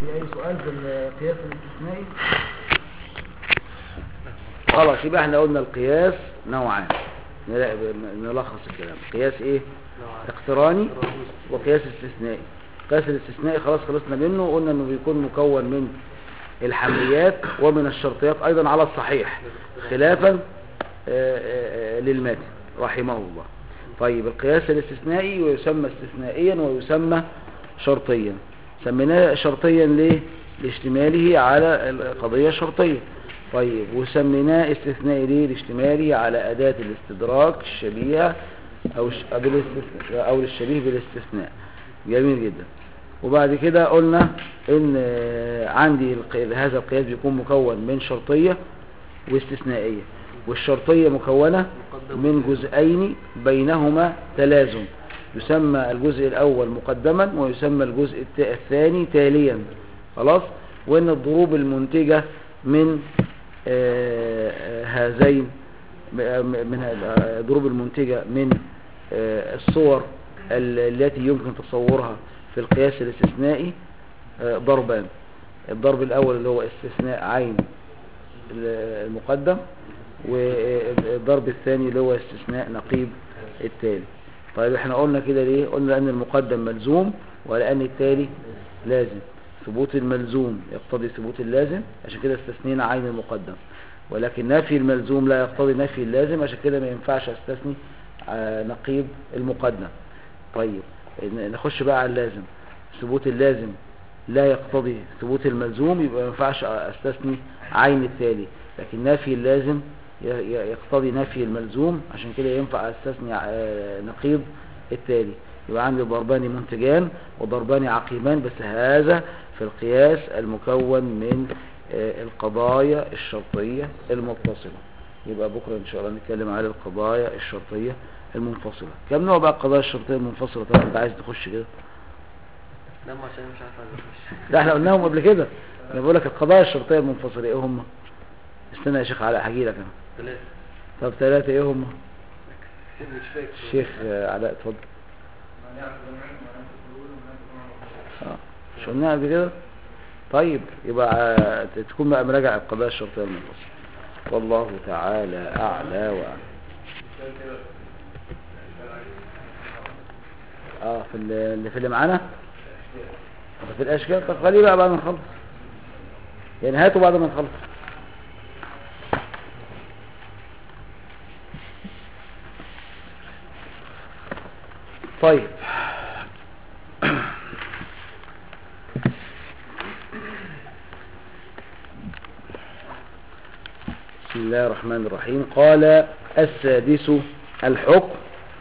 في اي سؤال في القياس الاستثنائي خلاص يبقى احنا قلنا القياس نوعان نلا- نلخص الكلام قياس ايه اقتراني وقياس استثنائي قياس الاستثنائي خلاص خلصنا منه وقلنا انه بيكون مكون من الحمليات ومن الشرطيات ايضا على الصحيح خلافا آه، آه، آه، للماتن رحمه الله طيب القياس الاستثنائي ويسمى استثنائيا ويسمى شرطيا سميناه شرطيا ليه لاشتماله على القضية الشرطية طيب وسميناه استثنائي ليه لاشتماله على أداة الاستدراك الشبيهة أو, ش... بالاستثناء أو الشبيه بالاستثناء جميل جدا وبعد كده قلنا ان آه، عندي الق- هذا القياس بيكون مكون من شرطية واستثنائية والشرطية مكونة من جزئين بينهما تلازم يسمى الجزء الأول مقدما ويسمى الجزء الت- الثاني تاليا خلاص وإن الضروب المنتجة من آه، آه، هذين م- من ه- الضروب المنتجة من آه، الصور ال- التي يمكن تصورها في القياس الاستثنائي آه، ضربان الضرب الأول اللي هو استثناء عين المقدم والضرب الثاني اللي هو استثناء نقيب التالي طيب احنا قلنا كده ليه قلنا ان المقدم ملزوم ولان التالي لازم ثبوت الملزوم يقتضي ثبوت اللازم عشان كده استثنينا عين المقدم ولكن نفي الملزوم لا يقتضي نفي اللازم عشان كده ما ينفعش استثني آه، نقيب المقدم طيب ن- نخش بقى على اللازم ثبوت اللازم لا يقتضي ثبوت الملزوم يبقى ما ينفعش استثني عين التالي لكن نفي اللازم ي- ي- يقتضي نفي الملزوم عشان كده ينفع استثني آه، نقيض التالي يبقى عندي ضربان منتجان وضربان عقيمان بس هذا في القياس المكون من آه، القضايا الشرطية المتصلة يبقى بكرة ان شاء الله نتكلم على القضايا الشرطية المنفصلة كم نوع بقى القضايا الشرطية المنفصلة طبعا انت عايز تخش كده نعم عشان مش عارف عايز اخش لا احنا قلناهم قبل كده انا بقول لك القضايا الشرطية المنفصلة ايه هم استنى يا شيخ علاء هجي لك انا ثلاثة طب ثلاثة ايه هم مش فاكر الشيخ آه، علاء اتفضل اه مش قلناها قبل كده طيب يبقى آه، تكون بقى مراجع القضايا الشرطية المنفصلة والله تعالى اعلى واعلم اه في ال- اللي في اللي معانا طب في الاشكال طب خليه بقى بعد ما نخلص يعني هاته بعد ما نخلص طيب بسم الله الرحمن الرحيم قال السادس الحكم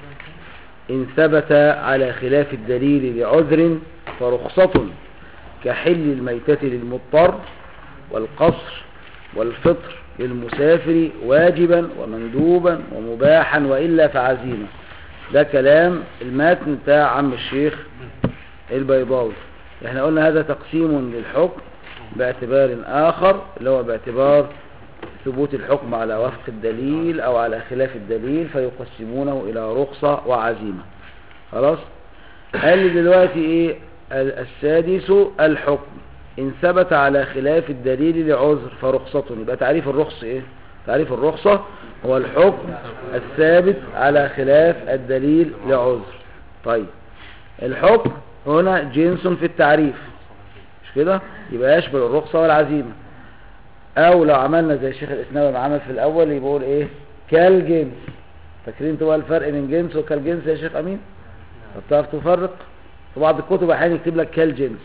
إن ثبت على خلاف الدليل لعذر فرخصة كحل الميتة للمضطر والقصر والفطر للمسافر واجبا ومندوبا ومباحا وإلا فعزيمة ده كلام المتن بتاع عم الشيخ البيضاوي احنا قلنا هذا تقسيم للحكم باعتبار آخر اللي هو باعتبار ثبوت الحكم على وفق الدليل أو على خلاف الدليل فيقسمونه إلى رخصة وعزيمة خلاص قال لي دلوقتي إيه ال- السادس الحكم إن ثبت على خلاف الدليل لعذر فرخصة يبقى تعريف الرخص إيه تعريف الرخصة هو الحكم الثابت على خلاف الدليل لعذر طيب الحكم هنا جنس في التعريف مش كده يبقى يشمل الرخصة والعزيمة او لو عملنا زي الشيخ الاسناوي ما عمل في الاول يقول ايه كالجنس فاكرين انتوا بقى الفرق بين جنس وكالجنس يا شيخ امين طب تعرف تفرق في بعض الكتب احيانا يكتب لك كالجنس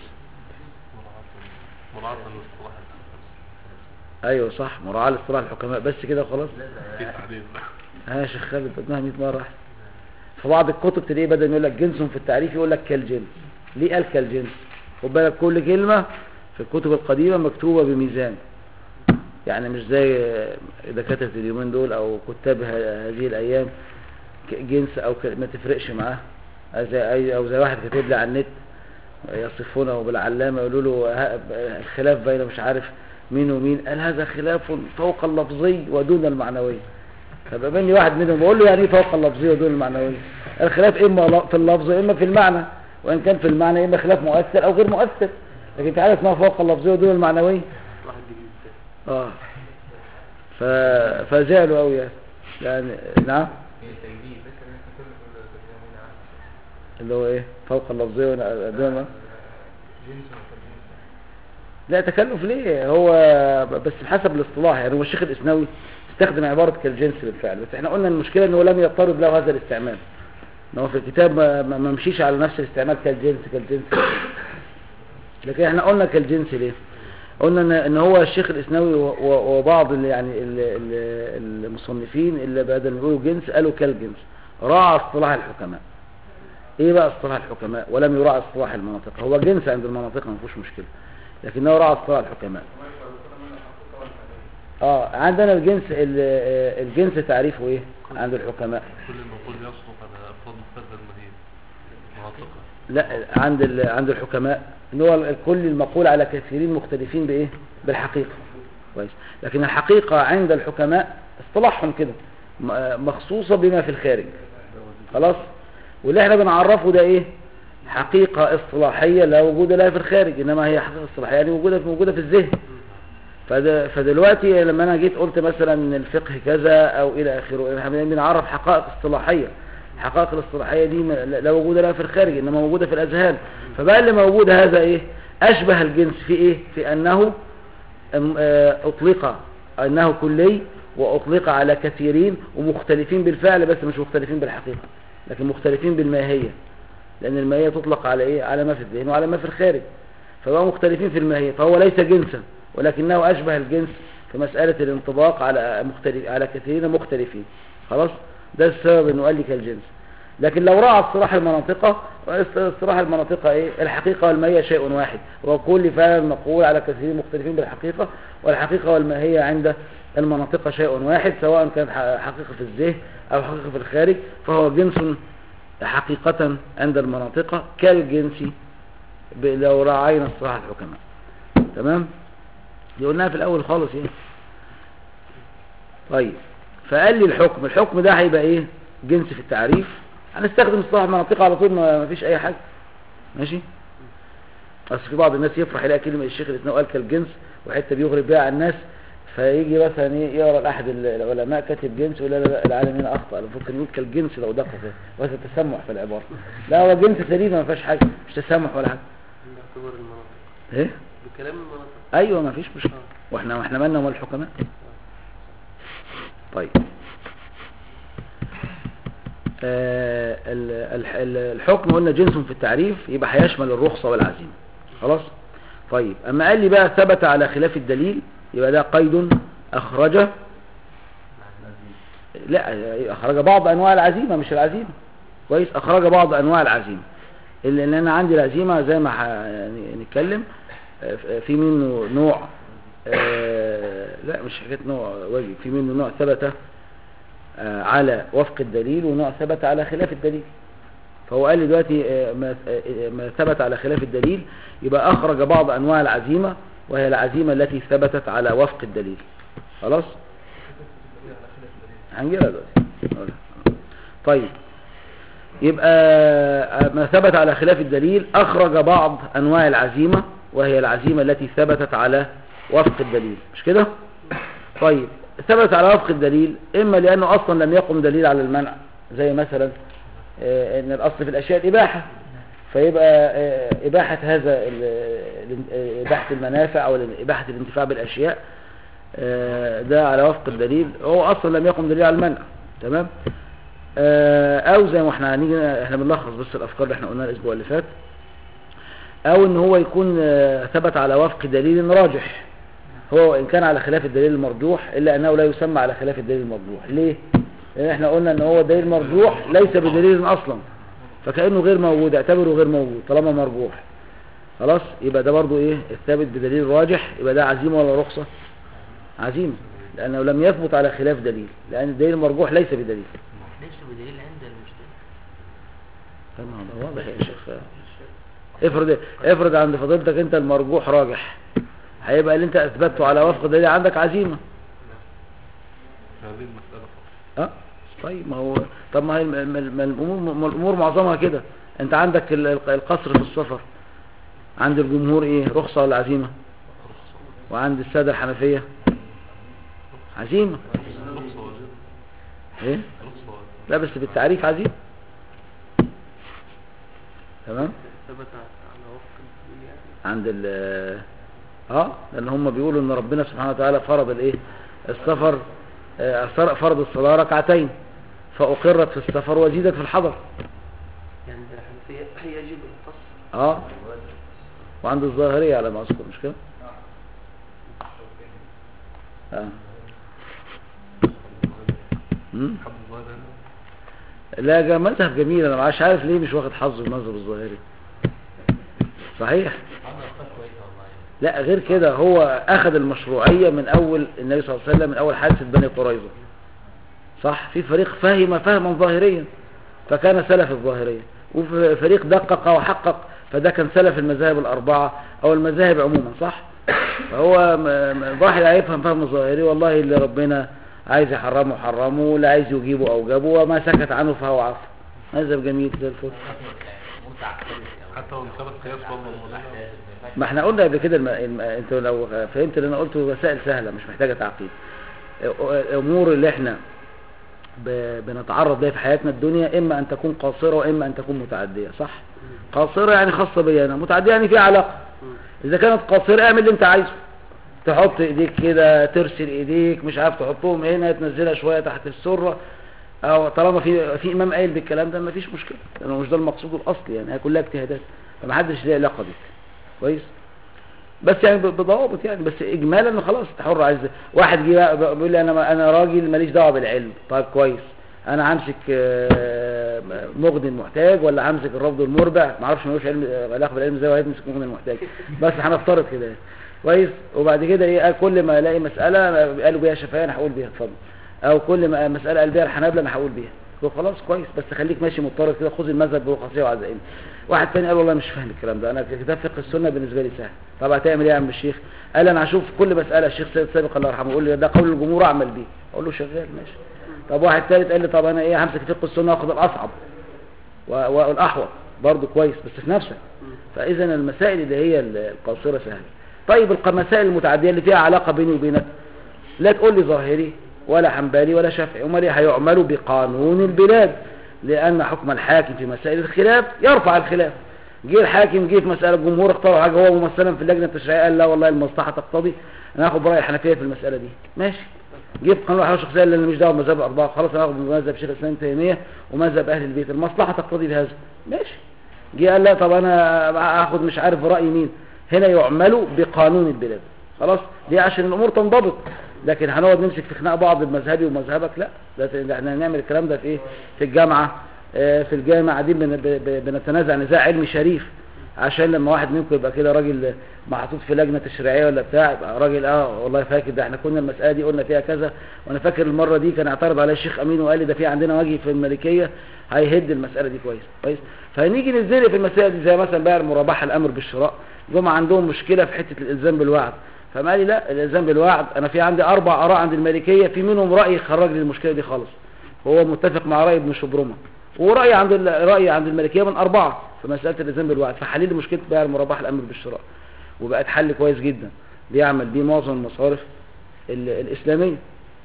مراعاة للاصطلاح ايوه صح مراعاة لاصطلاح الحكماء بس كده وخلاص في تعديل ها يا شيخ خالد قلناها 100 مره احسن في بعض الكتب تلاقيه بدل ما يقول لك جنس في التعريف يقول لك كالجنس ليه قال كالجنس خد بالك كل كلمه في الكتب القديمه مكتوبه بميزان يعني مش زي دكاتره اليومين دول او كتاب ه- هذه الايام ك- جنس او ك- ما تفرقش معاه أو زي أي- او زي واحد كاتب لي على النت يصفونه بالعلامه يقولوا له ها- الخلاف بين مش عارف مين ومين قال هذا خلاف فوق اللفظي ودون المعنوي طب مني واحد منهم بقول له يعني ايه فوق اللفظيه ودون المعنويه الخلاف اما ل- في اللفظ واما في المعنى وان كان في المعنى اما خلاف مؤثر او غير مؤثر لكن انت عارف ما فوق اللفظيه ودون المعنويه واحد جديد ده. اه ف... فزعلوا قوي يعني. يعني نعم اللي هو ايه فوق اللفظيه ودون لا تكلف ليه هو بس بحسب الاصطلاح يعني هو الشيخ الاسنوي استخدم عبارة كالجنس بالفعل بس احنا قلنا المشكلة انه لم يضطرد له هذا الاستعمال ان هو في الكتاب ما, ما ما مشيش على نفس الاستعمال كالجنس كالجنس لكن احنا قلنا كالجنس ليه قلنا ان, إن هو الشيخ الاسنوي و- و- وبعض اللي يعني ال- ال- المصنفين اللي بدل ما يقولوا جنس قالوا كالجنس راعى اصطلاح الحكماء ايه بقى اصطلاح الحكماء ولم يراعى اصطلاح المناطق هو جنس عند المناطق ما فيهوش مشكله لكنه راعى اصطلاح الحكماء اه عندنا الجنس ال- آه، الجنس تعريفه ايه عند الحكماء كل المقول يصدق على أفراد مختلفة المدينة مناطقها لا عند ال- عند الحكماء ان هو الكل المقول على كثيرين مختلفين بايه بالحقيقه كويس لكن الحقيقه عند الحكماء اصطلاحهم كده م- آه، مخصوصه بما في الخارج خلاص واللي احنا بنعرفه ده ايه حقيقه اصطلاحيه لا وجود لها في الخارج انما هي حقيقه اصطلاحيه يعني موجوده موجوده في الذهن فد- فدلوقتي لما انا جيت قلت مثلا ان الفقه كذا او الى اخره احنا بنعرف حقائق اصطلاحيه الحقائق الاصطلاحيه دي ما- لا لا وجود لها في الخارج انما موجوده في الاذهان فبقى اللي موجود هذا ايه اشبه الجنس في ايه في انه أم- آه، اطلق انه كلي واطلق على كثيرين ومختلفين بالفعل بس مش مختلفين بالحقيقه لكن مختلفين بالماهيه لان الماهيه تطلق على ايه على ما في الذهن وعلى ما في الخارج فبقوا مختلفين في الماهيه فهو ليس جنسا ولكنه اشبه الجنس في مساله الانطباق على مختلف على كثيرين مختلفين خلاص ده السبب انه قال لي كالجنس لكن لو راى اصطلاح المناطق اصطلاح المناطق ايه الحقيقه والماهيه شيء واحد وكل فعل مقول على كثيرين مختلفين بالحقيقه والحقيقه والماهيه عند المناطق شيء واحد سواء كانت ح- حقيقه في الذهن او حقيقه في الخارج فهو جنس حقيقة عند المناطق كالجنس ب- لو راعينا اصطلاح الحكماء تمام دي قلناها في الاول خالص ايه طيب فقال لي الحكم الحكم ده هيبقى ايه جنس في التعريف هنستخدم اصطلاح المناطق على طول ما ما فيش اي حاجه ماشي اصل في بعض الناس يفرح يلاقي كلمه الشيخ الاسنان قال كالجنس وحته بيغرب بيها على الناس فيجي مثلا ايه يقرا لاحد ال- العلماء كاتب جنس يقول لا لا لا العالم هنا اخطا المفروض كان يقول كالجنس لو دقق فيه وهذا تسمح في العباره لا هو جنس سليم ما فيهاش حاجه مش تسمح ولا حاجه باعتبار المناطق ايه بكلام المناطق ايوه ما فيش مشكله واحنا واحنا مالنا ومال الحكماء طيب آه ال- ال- ال- الحكم قلنا جنس في التعريف يبقى هيشمل الرخصة والعزيمة خلاص طيب اما قال لي بقى ثبت على خلاف الدليل يبقى ده قيد اخرج لا اخرج بعض انواع العزيمة مش العزيمة كويس اخرج بعض انواع العزيمة اللي اللي انا عندي العزيمة زي ما ح- يعني نتكلم آه، في منه نوع آه، لا مش حكاية نوع واجب في منه نوع ثبت آه، على وفق الدليل ونوع ثبت على خلاف الدليل فهو قال لي دلوقتي آه، ما آه، ما ثبت على خلاف الدليل يبقى أخرج بعض أنواع العزيمة وهي العزيمة التي ثبتت على وفق الدليل خلاص هنجيلها دلوقتي طيب يبقى آه، ما ثبت على خلاف الدليل أخرج بعض أنواع العزيمة وهي العزيمة التي ثبتت على وفق الدليل مش كده طيب ثبت على وفق الدليل إما لأنه أصلا لم يقم دليل على المنع زي مثلا آه، أن الأصل في الأشياء الإباحة فيبقى آه، إباحة هذا ال- ال- آه، إباحة المنافع أو إباحة الانتفاع بالأشياء آه، ده على وفق الدليل هو أصلا لم يقم دليل على المنع تمام آه، او زي ما احنا هنيجي احنا بنلخص بس الافكار اللي احنا قلناها الاسبوع اللي فات او ان هو يكون آه، ثبت على وفق دليل راجح هو وان كان على خلاف الدليل المرجوح الا انه لا يسمى على خلاف الدليل المرجوح ليه لان احنا قلنا ان هو دليل مرجوح ليس بدليل اصلا فكانه غير موجود اعتبره غير موجود طالما مرجوح خلاص يبقى ده برضو ايه الثابت بدليل راجح يبقى ده عزيمه ولا رخصه عزيمه لانه لم يثبت على خلاف دليل لان الدليل المرجوح ليس بدليل ليس بدليل عند المشتري تمام ده واضح يا شيخ افرض افرض عند فضيلتك انت المرجوح راجح هيبقى اللي انت اثبته على وفق دليل عندك عزيمه في هذه المسألة فقط اه طيب ما هو طب ما هي الم- الم- الم- الامور ما الامور معظمها كده انت عندك ال- ال- القصر في السفر عند الجمهور ايه رخصة ولا عزيمة وعند السادة الحنفية عزيمة رخصة واجب ايه رخصة واجب لا بس بالتعريف عزيمة تمام ثبت على وفق الدين يعني عند ال اه لان هم بيقولوا ان ربنا سبحانه وتعالى فرض الايه السفر آه، فر- فرض الصلاة ركعتين فأقرت في السفر وزيدت في الحضر يعني ده الحنفية هي يجب القصر اه وعند الظاهرية على ما اذكر مش كده اه مم؟ حد الظاهر هنا لا جا مذهب جميل انا مش عارف ليه مش واخد حظه المذهب الظاهري صحيح عنده افكار كويسه والله لا غير كده هو اخذ المشروعية من اول النبي صلى الله عليه وسلم من اول حادثة بني قريظة صح في فريق فهم فهما ظاهريا فكان سلف الظاهرية وفريق دقق وحقق فده كان سلف المذاهب الاربعة او المذاهب عموما صح فهو م- م- واحد هيفهم فهم ظاهري والله اللي ربنا عايز يحرمه حرمه واللي عايز يجيبه اوجبه وما سكت عنه فهو عفو مذهب جميل زي الفل حتى لو ثبت قياس برضه الموضوع ما احنا قلنا قبل كده الم... الم... انت لو فهمت اللي انا قلته مسائل سهله مش محتاجه تعقيد الامور اللي احنا ب... بنتعرض لها في حياتنا الدنيا اما ان تكون قاصره واما ان تكون متعديه صح قاصره يعني خاصه بي انا متعديه يعني في علاقه اذا كانت قاصره اعمل اللي انت عايزه تحط ايديك كده ترسل ايديك مش عارف تحطهم هنا تنزلها شويه تحت السره او طالما في في امام قايل بالكلام ده مفيش مشكله لانه مش ده المقصود الاصلي يعني هي كلها اجتهادات فمحدش ليه علاقه بيك كويس بس يعني ب- بضوابط يعني بس اجمالا انه خلاص انت حر عايز واحد جه بقى بيقول لي انا انا راجل ماليش دعوه بالعلم طيب كويس انا همسك آه، مغني المحتاج ولا همسك الرفض المربع ما اعرفش ملوش علم آه، علاقه بالعلم ازاي وهيمسك مغني المحتاج بس هنفترض كده يعني. كويس وبعد كده ايه قال كل ما الاقي مساله قالوا بيها شفاء انا هقول بيها اتفضل او كل ما مساله قال بيها الحنابلة انا هقول بيها قلت له خلاص كويس بس خليك ماشي مضطرد كده خذ المذهب برخصيه وعزائمه واحد تاني قال والله مش فاهم الكلام ده انا كتاب فقه السنه بالنسبه لي سهل طب هتعمل ايه يا عم الشيخ قال انا هشوف كل مساله الشيخ سيد سابق الله يرحمه يقول لي ده قول الجمهور اعمل بيه اقول له شغال ماشي طب واحد ثالث قال لي طب انا ايه همسك فقه السنه واخد الاصعب و- والاحوط برضه كويس بس في نفسك فاذا المسائل اللي هي القاصره سهله طيب الق- المسائل المتعديه اللي فيها علاقه بيني وبينك لا تقول لي ظاهري ولا حنبلي ولا شافعي امال ايه هيعملوا بقانون البلاد لان حكم الحاكم في مسائل الخلاف يرفع الخلاف جه الحاكم جه في مساله الجمهور اختار حاجه هو ممثلا في اللجنه التشريعيه قال لا والله المصلحه تقتضي انا هاخد براي الحنفيه في المساله دي ماشي جه في قانون الاحوال الشخصيه اللي أنا مش دعوه بمذهب الاربعه خلاص انا هاخد بمذهب شيخ الاسلام ابن تيميه ومذهب اهل البيت المصلحه تقتضي بهذا ماشي جه قال لا طب انا هاخد مش عارف راي مين هنا يعملوا بقانون البلاد خلاص دي عشان الامور تنضبط لكن هنقعد نمسك في خناق بعض بمذهبي ومذهبك لا ده ده احنا هنعمل الكلام ده في ايه في الجامعه آه، في الجامعه دي بن- ب- ب- بنتنازع نزاع علمي شريف عشان لما واحد منكم يبقى كده راجل محطوط في لجنه تشريعيه ولا بتاع يبقى راجل اه والله فاكر ده احنا كنا المساله دي قلنا فيها كذا وانا فاكر المره دي كان اعترض عليها الشيخ امين وقال لي ده في عندنا وجه في الملكيه هيهد المساله دي كويس كويس فنيجي نزل في المسائل دي زي مثلا بيع المرابحه الامر بالشراء جم عندهم مشكله في حته الالزام بالوعد فما قال لي لا الالزام بالوعد انا في عندي اربع اراء عند المالكيه في منهم راي خرج لي المشكله دي خالص هو متفق مع راي ابن شبرمه ورأي عند ال- رأي عند الملكية من أربعة في مسألة الإلزام بالوعد فحليل لي مشكلة بيع المرابحة الأمر بالشراء وبقت حل كويس جدا بيعمل بيه معظم المصارف ال- الإسلامية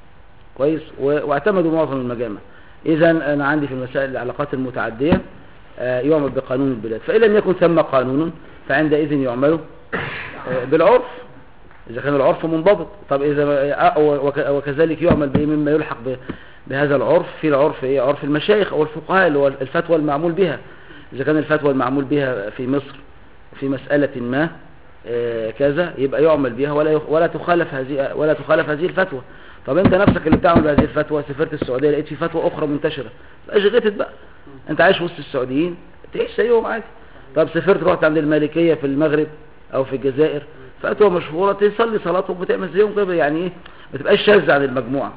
كويس و- واعتمدوا معظم المجامع إذا أنا عندي في المسائل العلاقات المتعدية آه، يعمل بقانون البلاد فإن لم يكن ثم قانون فعندئذ يعمل آه، بالعرف إذا كان العرف منضبط طب إذا آه، وك- وكذلك يعمل به مما يلحق ب- بهذا العرف في العرف إيه عرف المشايخ أو الفقهاء اللي هو الفتوى المعمول بها إذا كان الفتوى المعمول بها في مصر في مسألة ما آه، كذا يبقى يعمل بها ولا يخ- ولا تخالف هذه ولا تخالف هذه الفتوى طب انت نفسك اللي بتعمل بهذه الفتوى سافرت السعوديه لقيت في فتوى اخرى منتشره بقاش غتت بقى انت عايش وسط السعوديين تعيش زيهم عادي طب سافرت رحت عند المالكيه في المغرب او في الجزائر فتوى مشهوره تصلي صلاتهم وتعمل زيهم كده يعني ايه ما تبقاش شاذ عن المجموعه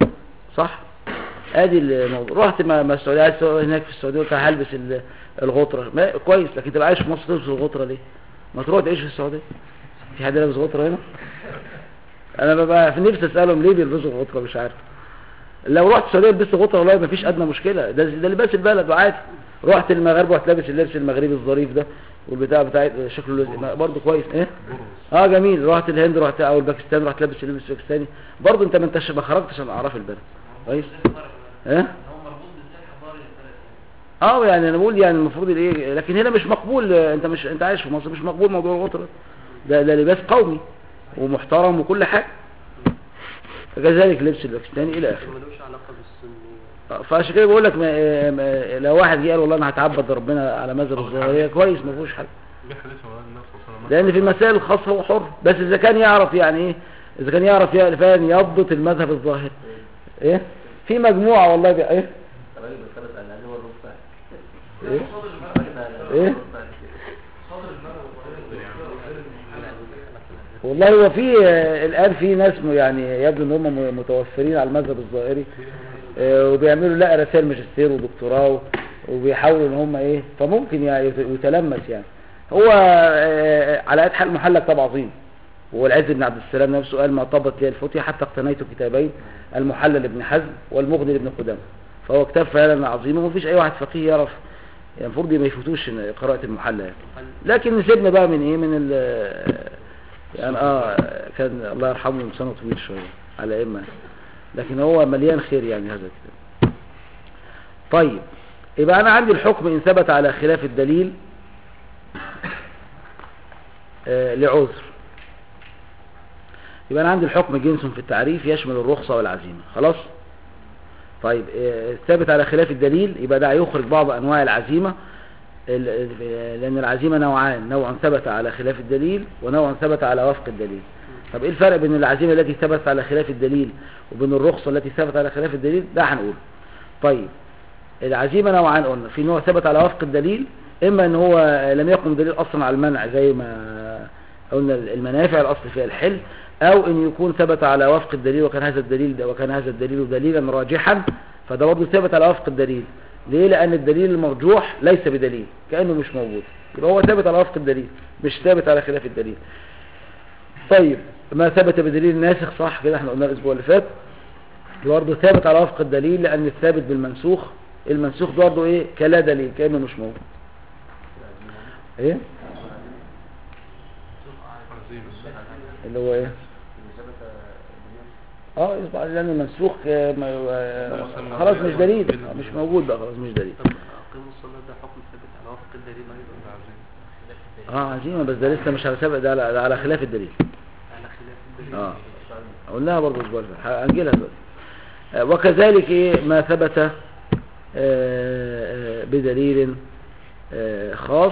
صح ادي الموضوع رحت مع مع السعوديه عايز تقعد هناك في السعوديه قلت هلبس ال- الغطره ما كويس لكن تبقى عايش في مصر تلبس الغطره ليه ما تروح تعيش في السعوديه في حد لابس غطره هنا انا ببقى في نفسي اسالهم ليه بيلبسوا غطره مش عارف لو رحت السعوديه لبست غطره والله ما فيش ادنى مشكله ده ده لباس البلد وعادي رحت المغرب رحت لابس اللبس المغربي الظريف ده والبتاع بتاع شكله لذيذ. برضه كويس ايه اه جميل رحت الهند رحت او الباكستان رحت لابس اللبس الباكستاني برضه انت ما انتش ما خرجتش عن اعراف البلد كويس ايه هو مربوط بالزي الحضاري للبلد اه يعني انا بقول يعني المفروض الايه لكن هنا مش مقبول آه، انت مش انت عايش في مصر مش مقبول موضوع الغطرة ده ده لباس قومي ومحترم وكل حاجه فكذلك لبس الباكستاني الى اخره ملوش علاقة بالسنية آه، فعشان كده بقول لك ما ما لو واحد جه قال والله انا هتعبد ربنا على مذهب الظاهريه كويس ما فيهوش حاجه بيحدث مولانا النبي صلى الله عليه وسلم لان في المسائل الخاصه هو حر بس اذا كان يعرف يعني ايه اذا كان يعرف يعني فعلا يضبط المذهب الظاهري ايه في مجموعه والله بقى ايه الراجل بيختلف عن العلم والرفع ايه ايه والله هو في آه، الان في ناس م- يعني يبدو ان هم م- متوفرين على المذهب الظاهري آه، وبيعملوا لا رسائل ماجستير ودكتوراه و- وبيحاولوا ان هم ايه فممكن يعني يت- يتلمس يعني هو آه، على اي حال محل كتاب عظيم والعز بن عبد السلام نفسه قال ما طابت لي الفتية حتى اقتنيت كتابين المحلل لابن حزم والمغني لابن قدامه فهو كتاب فعلا عظيم ومفيش اي واحد فقيه يعرف يعني المفروض ما يفوتوش قراءة المحلى يعني. لكن نسيبنا بقى من ايه من ال يعني اه كان الله يرحمه لسانه طويل شويه على اما لكن هو مليان خير يعني هذا الكتاب طيب يبقى انا عندي الحكم ان ثبت على خلاف الدليل آه لعذر يبقى انا عندي الحكم جنس في التعريف يشمل الرخصة والعزيمة خلاص طيب آه، ثابت على خلاف الدليل يبقى ده هيخرج بعض انواع العزيمة ال- ال- لان العزيمة نوعان نوع ثبت على خلاف الدليل ونوع ثبت على وفق الدليل طب ايه الفرق بين العزيمة التي ثبت على خلاف الدليل وبين الرخصة التي ثبت على خلاف الدليل ده هنقول طيب العزيمة نوعان قلنا في نوع ثبت على وفق الدليل اما ان هو لم يقم دليل اصلا على المنع زي ما قلنا المنافع الاصل فيها الحل او ان يكون ثبت على وفق الدليل وكان هذا الدليل وكان هذا الدليل دليلا راجحا فده برضه ثبت على وفق الدليل ليه لان الدليل المرجوح ليس بدليل كانه مش موجود يبقى هو ثابت على وفق الدليل مش ثابت على خلاف الدليل طيب ما ثبت بدليل ناسخ صح كده احنا قلنا الاسبوع اللي فات برضه ثابت على وفق الدليل لان الثابت بالمنسوخ المنسوخ برضه ايه كلا دليل كانه مش موجود ايه اللي هو ايه اه يصبح لان المنسوخ آه، ما- آه، خلاص مش دليل آه، مش موجود بقى خلاص مش دليل طب أقيموا الصلاة ده حكم ثابت على وفق الدليل أيضا اه عزيمة بس ده لسه مش على سبق ده على, ده على خلاف الدليل على خلاف الدليل اه قلناها برضه الاسبوع اللي فات هنجيلها دلوقتي آه، وكذلك ايه ما ثبت آه، آه، بدليل آه، خاص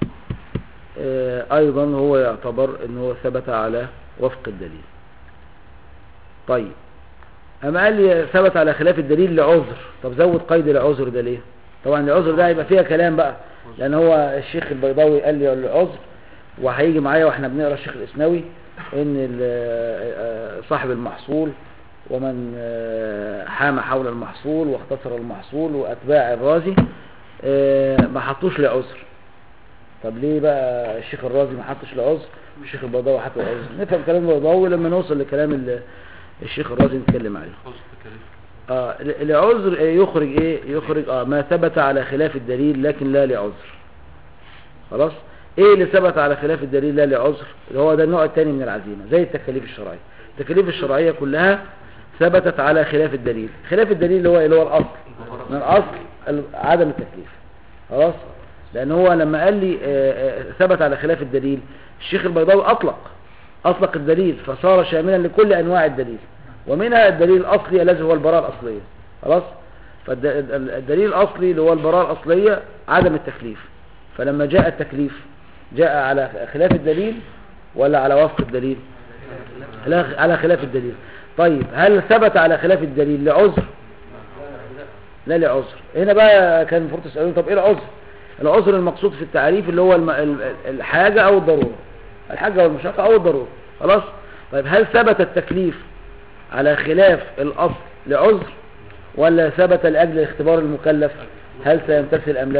آه، ايضا هو يعتبر ان هو ثبت على وفق الدليل طيب اما قال لي ثبت على خلاف الدليل لعذر طب زود قيد العذر ده ليه طبعا العذر ده هيبقى فيها كلام بقى لان هو الشيخ البيضاوي قال لي العذر وهيجي معايا واحنا بنقرا الشيخ الاسناوي ان ال- آه، صاحب المحصول ومن آه، حام حول المحصول واختصر المحصول واتباع الرازي آه، ما حطوش لعذر طب ليه بقى الشيخ الرازي ما حطش لعذر والشيخ البيضاوي حط لعذر نفهم كلام البيضاوي لما نوصل لكلام ال- الشيخ الرازي نتكلم عليه خلص التكاليف اه ل- لعذر آه، يخرج ايه يخرج اه ما ثبت على خلاف الدليل لكن لا لعذر خلاص ايه اللي ثبت على خلاف الدليل لا لعذر اللي هو ده النوع الثاني من العزيمه زي التكاليف الشرعيه التكاليف الشرعيه كلها ثبتت على خلاف الدليل خلاف الدليل اللي هو اللي هو الاصل من الاصل ال- عدم التكليف خلاص لان هو لما قال لي آه، آه، ثبت على خلاف الدليل الشيخ البيضاوي اطلق اطلق الدليل فصار شاملا لكل انواع الدليل ومنها الدليل الاصلي الذي هو البراءه الاصليه خلاص فالدليل الاصلي اللي هو البراءه الاصليه عدم التكليف فلما جاء التكليف جاء على خلاف الدليل ولا على وفق الدليل على- على خلاف الدليل طيب هل ثبت على خلاف الدليل لعذر لا لعذر هنا بقى كان المفروض تسألون طب ايه العذر العذر المقصود في التعريف اللي هو الم- ال- الحاجة او الضرورة الحاجة والمشقة او الضرورة خلاص طيب هل ثبت التكليف على خلاف الاصل لعذر ولا ثبت لاجل اختبار المكلف هل سيمتثل ام لا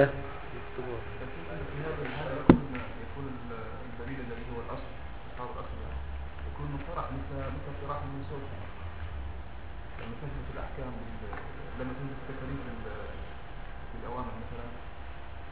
يكون الدليل الذي هو الاصل اصحاب الاصل يعني يكون مصطلح مثل مثل صراحه المنسوخ لما تثبت الاحكام بال- لما تثبت التكاليف بال- بالاوامر مثلا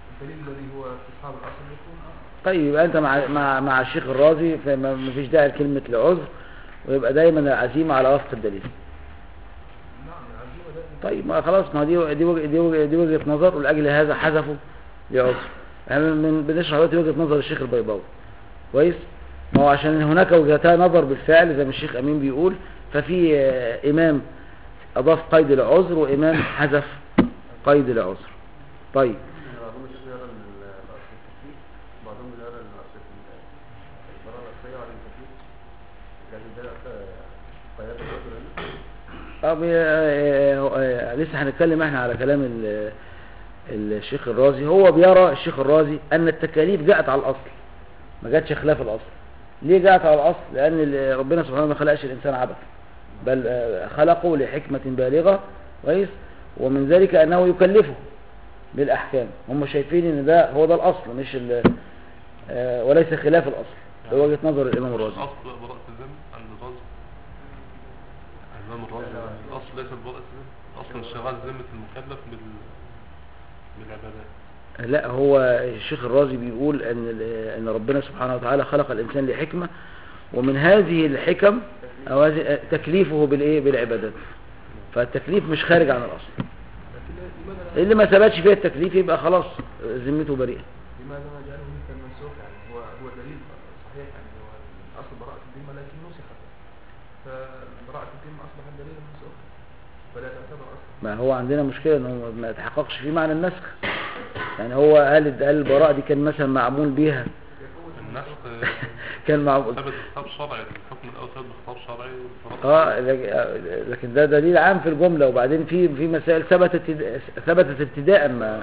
الدليل الذي هو استصحاب الاصل يكون آه. طيب يبقى انت مع مع مع الشيخ الرازي فما ما فيش داعي لكلمه العذر ويبقى دايما العزيمه على وفق الدليل نعم العزيمه لازم طيب ما خلاص ما دي دي وجه- دي وجه- دي وجهه نظر ولاجل هذا حذفوا لعذر احنا من بنشرح دلوقتي وجهه نظر الشيخ البيضاوي كويس ما هو عشان هناك وجهتا نظر بالفعل زي ما الشيخ امين بيقول ففي آه، امام اضاف قيد العذر وامام حذف قيد العذر طيب بعضهم الشيخ يرى ال- الاصل التكليف بعضهم يرى الاصل ال- البراءة الاصلية على التكليف لكن ده قيادة الرجل طب آه، آه، آه، لسه هنتكلم احنا على كلام ال- الشيخ الرازي هو بيرى الشيخ الرازي ان التكاليف جاءت على الاصل ما جاتش خلاف الاصل ليه جاءت على الاصل لان ال- ربنا سبحانه وتعالى ما خلقش الانسان عبث بل آه، خلقه لحكمة بالغة كويس ومن ذلك انه يكلفه بالاحكام هم شايفين ان ده هو ده الاصل مش ال- آه، وليس خلاف الاصل ده وجهة نظر الامام الرازي الأصل براءة الذمة عند الرازي الإمام الرازي الأصل ليس براءة الذمة الأصل انشغال ذمة المكلف بال بالعبادات لا هو الشيخ الرازي بيقول ان ال- ان ربنا سبحانه وتعالى خلق الانسان لحكمه ومن هذه الحكم او هذه تكليفه بالايه بالعبادات فالتكليف مش خارج عن الاصل لكن لماذا لا اللي ما ثبتش فيه التكليف يبقى خلاص ذمته بريئه لماذا ما جعله مثل المنسوخ يعني هو هو دليل صحيح يعني هو الاصل براءة الذمة لكن نسخت فبراءة الذمة اصبح دليلا منسوخا فلا تعتبر اصلا ما هو عندنا مشكله انه ما تحققش فيه معنى النسخ يعني هو هل هل البراءه دي كان مثلا معمول بيها النسخ كان معمول ثبت بخطاب شرعي الحكم الأول ثبت بخطاب شرعي والبراءة اه لك- لكن ده دليل عام في الجمله وبعدين في في مسائل ثبتت ثبتت ابتداء ما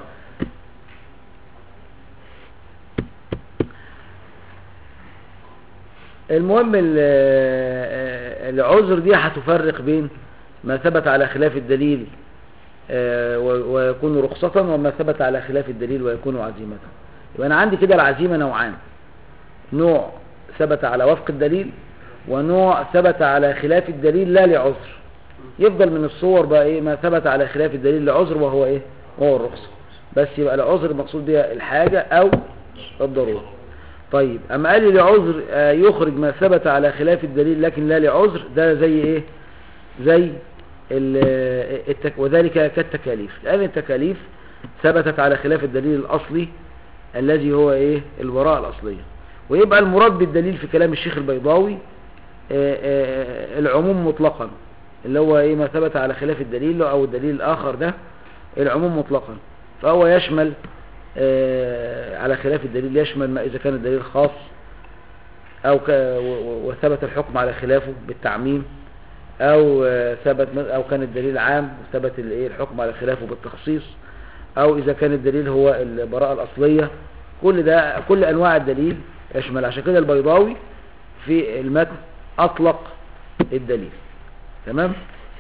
المهم ال- آه، العذر دي هتفرق بين ما ثبت على خلاف الدليل آه، و- ويكون رخصة وما ثبت على خلاف الدليل ويكون عزيمة يبقى أنا عندي كده العزيمة نوعان نوع ثبت على وفق الدليل ونوع ثبت على خلاف الدليل لا لعذر يفضل من الصور بقى ايه ما ثبت على خلاف الدليل لعذر وهو ايه وهو الرخصة بس يبقى العذر المقصود بها الحاجة او الضرورة طيب اما قال لي لعذر آه، يخرج ما ثبت على خلاف الدليل لكن لا لعذر ده زي ايه زي ال- التك وذلك كالتكاليف لان التكاليف ثبتت على خلاف الدليل الاصلي الذي هو ايه البراءة الاصلية ويبقى المراد بالدليل في كلام الشيخ البيضاوي آه، آه، العموم مطلقا اللي هو ايه ما ثبت على خلاف الدليل او الدليل الاخر ده العموم مطلقا فهو يشمل آه، على خلاف الدليل يشمل ما اذا كان الدليل خاص او ك- و- و- وثبت الحكم على خلافه بالتعميم او آه، ثبت او كان الدليل عام وثبت الايه الحكم على خلافه بالتخصيص او اذا كان الدليل هو البراءة الاصلية كل ده كل انواع الدليل يشمل عشان كده البيضاوي في المتن اطلق الدليل تمام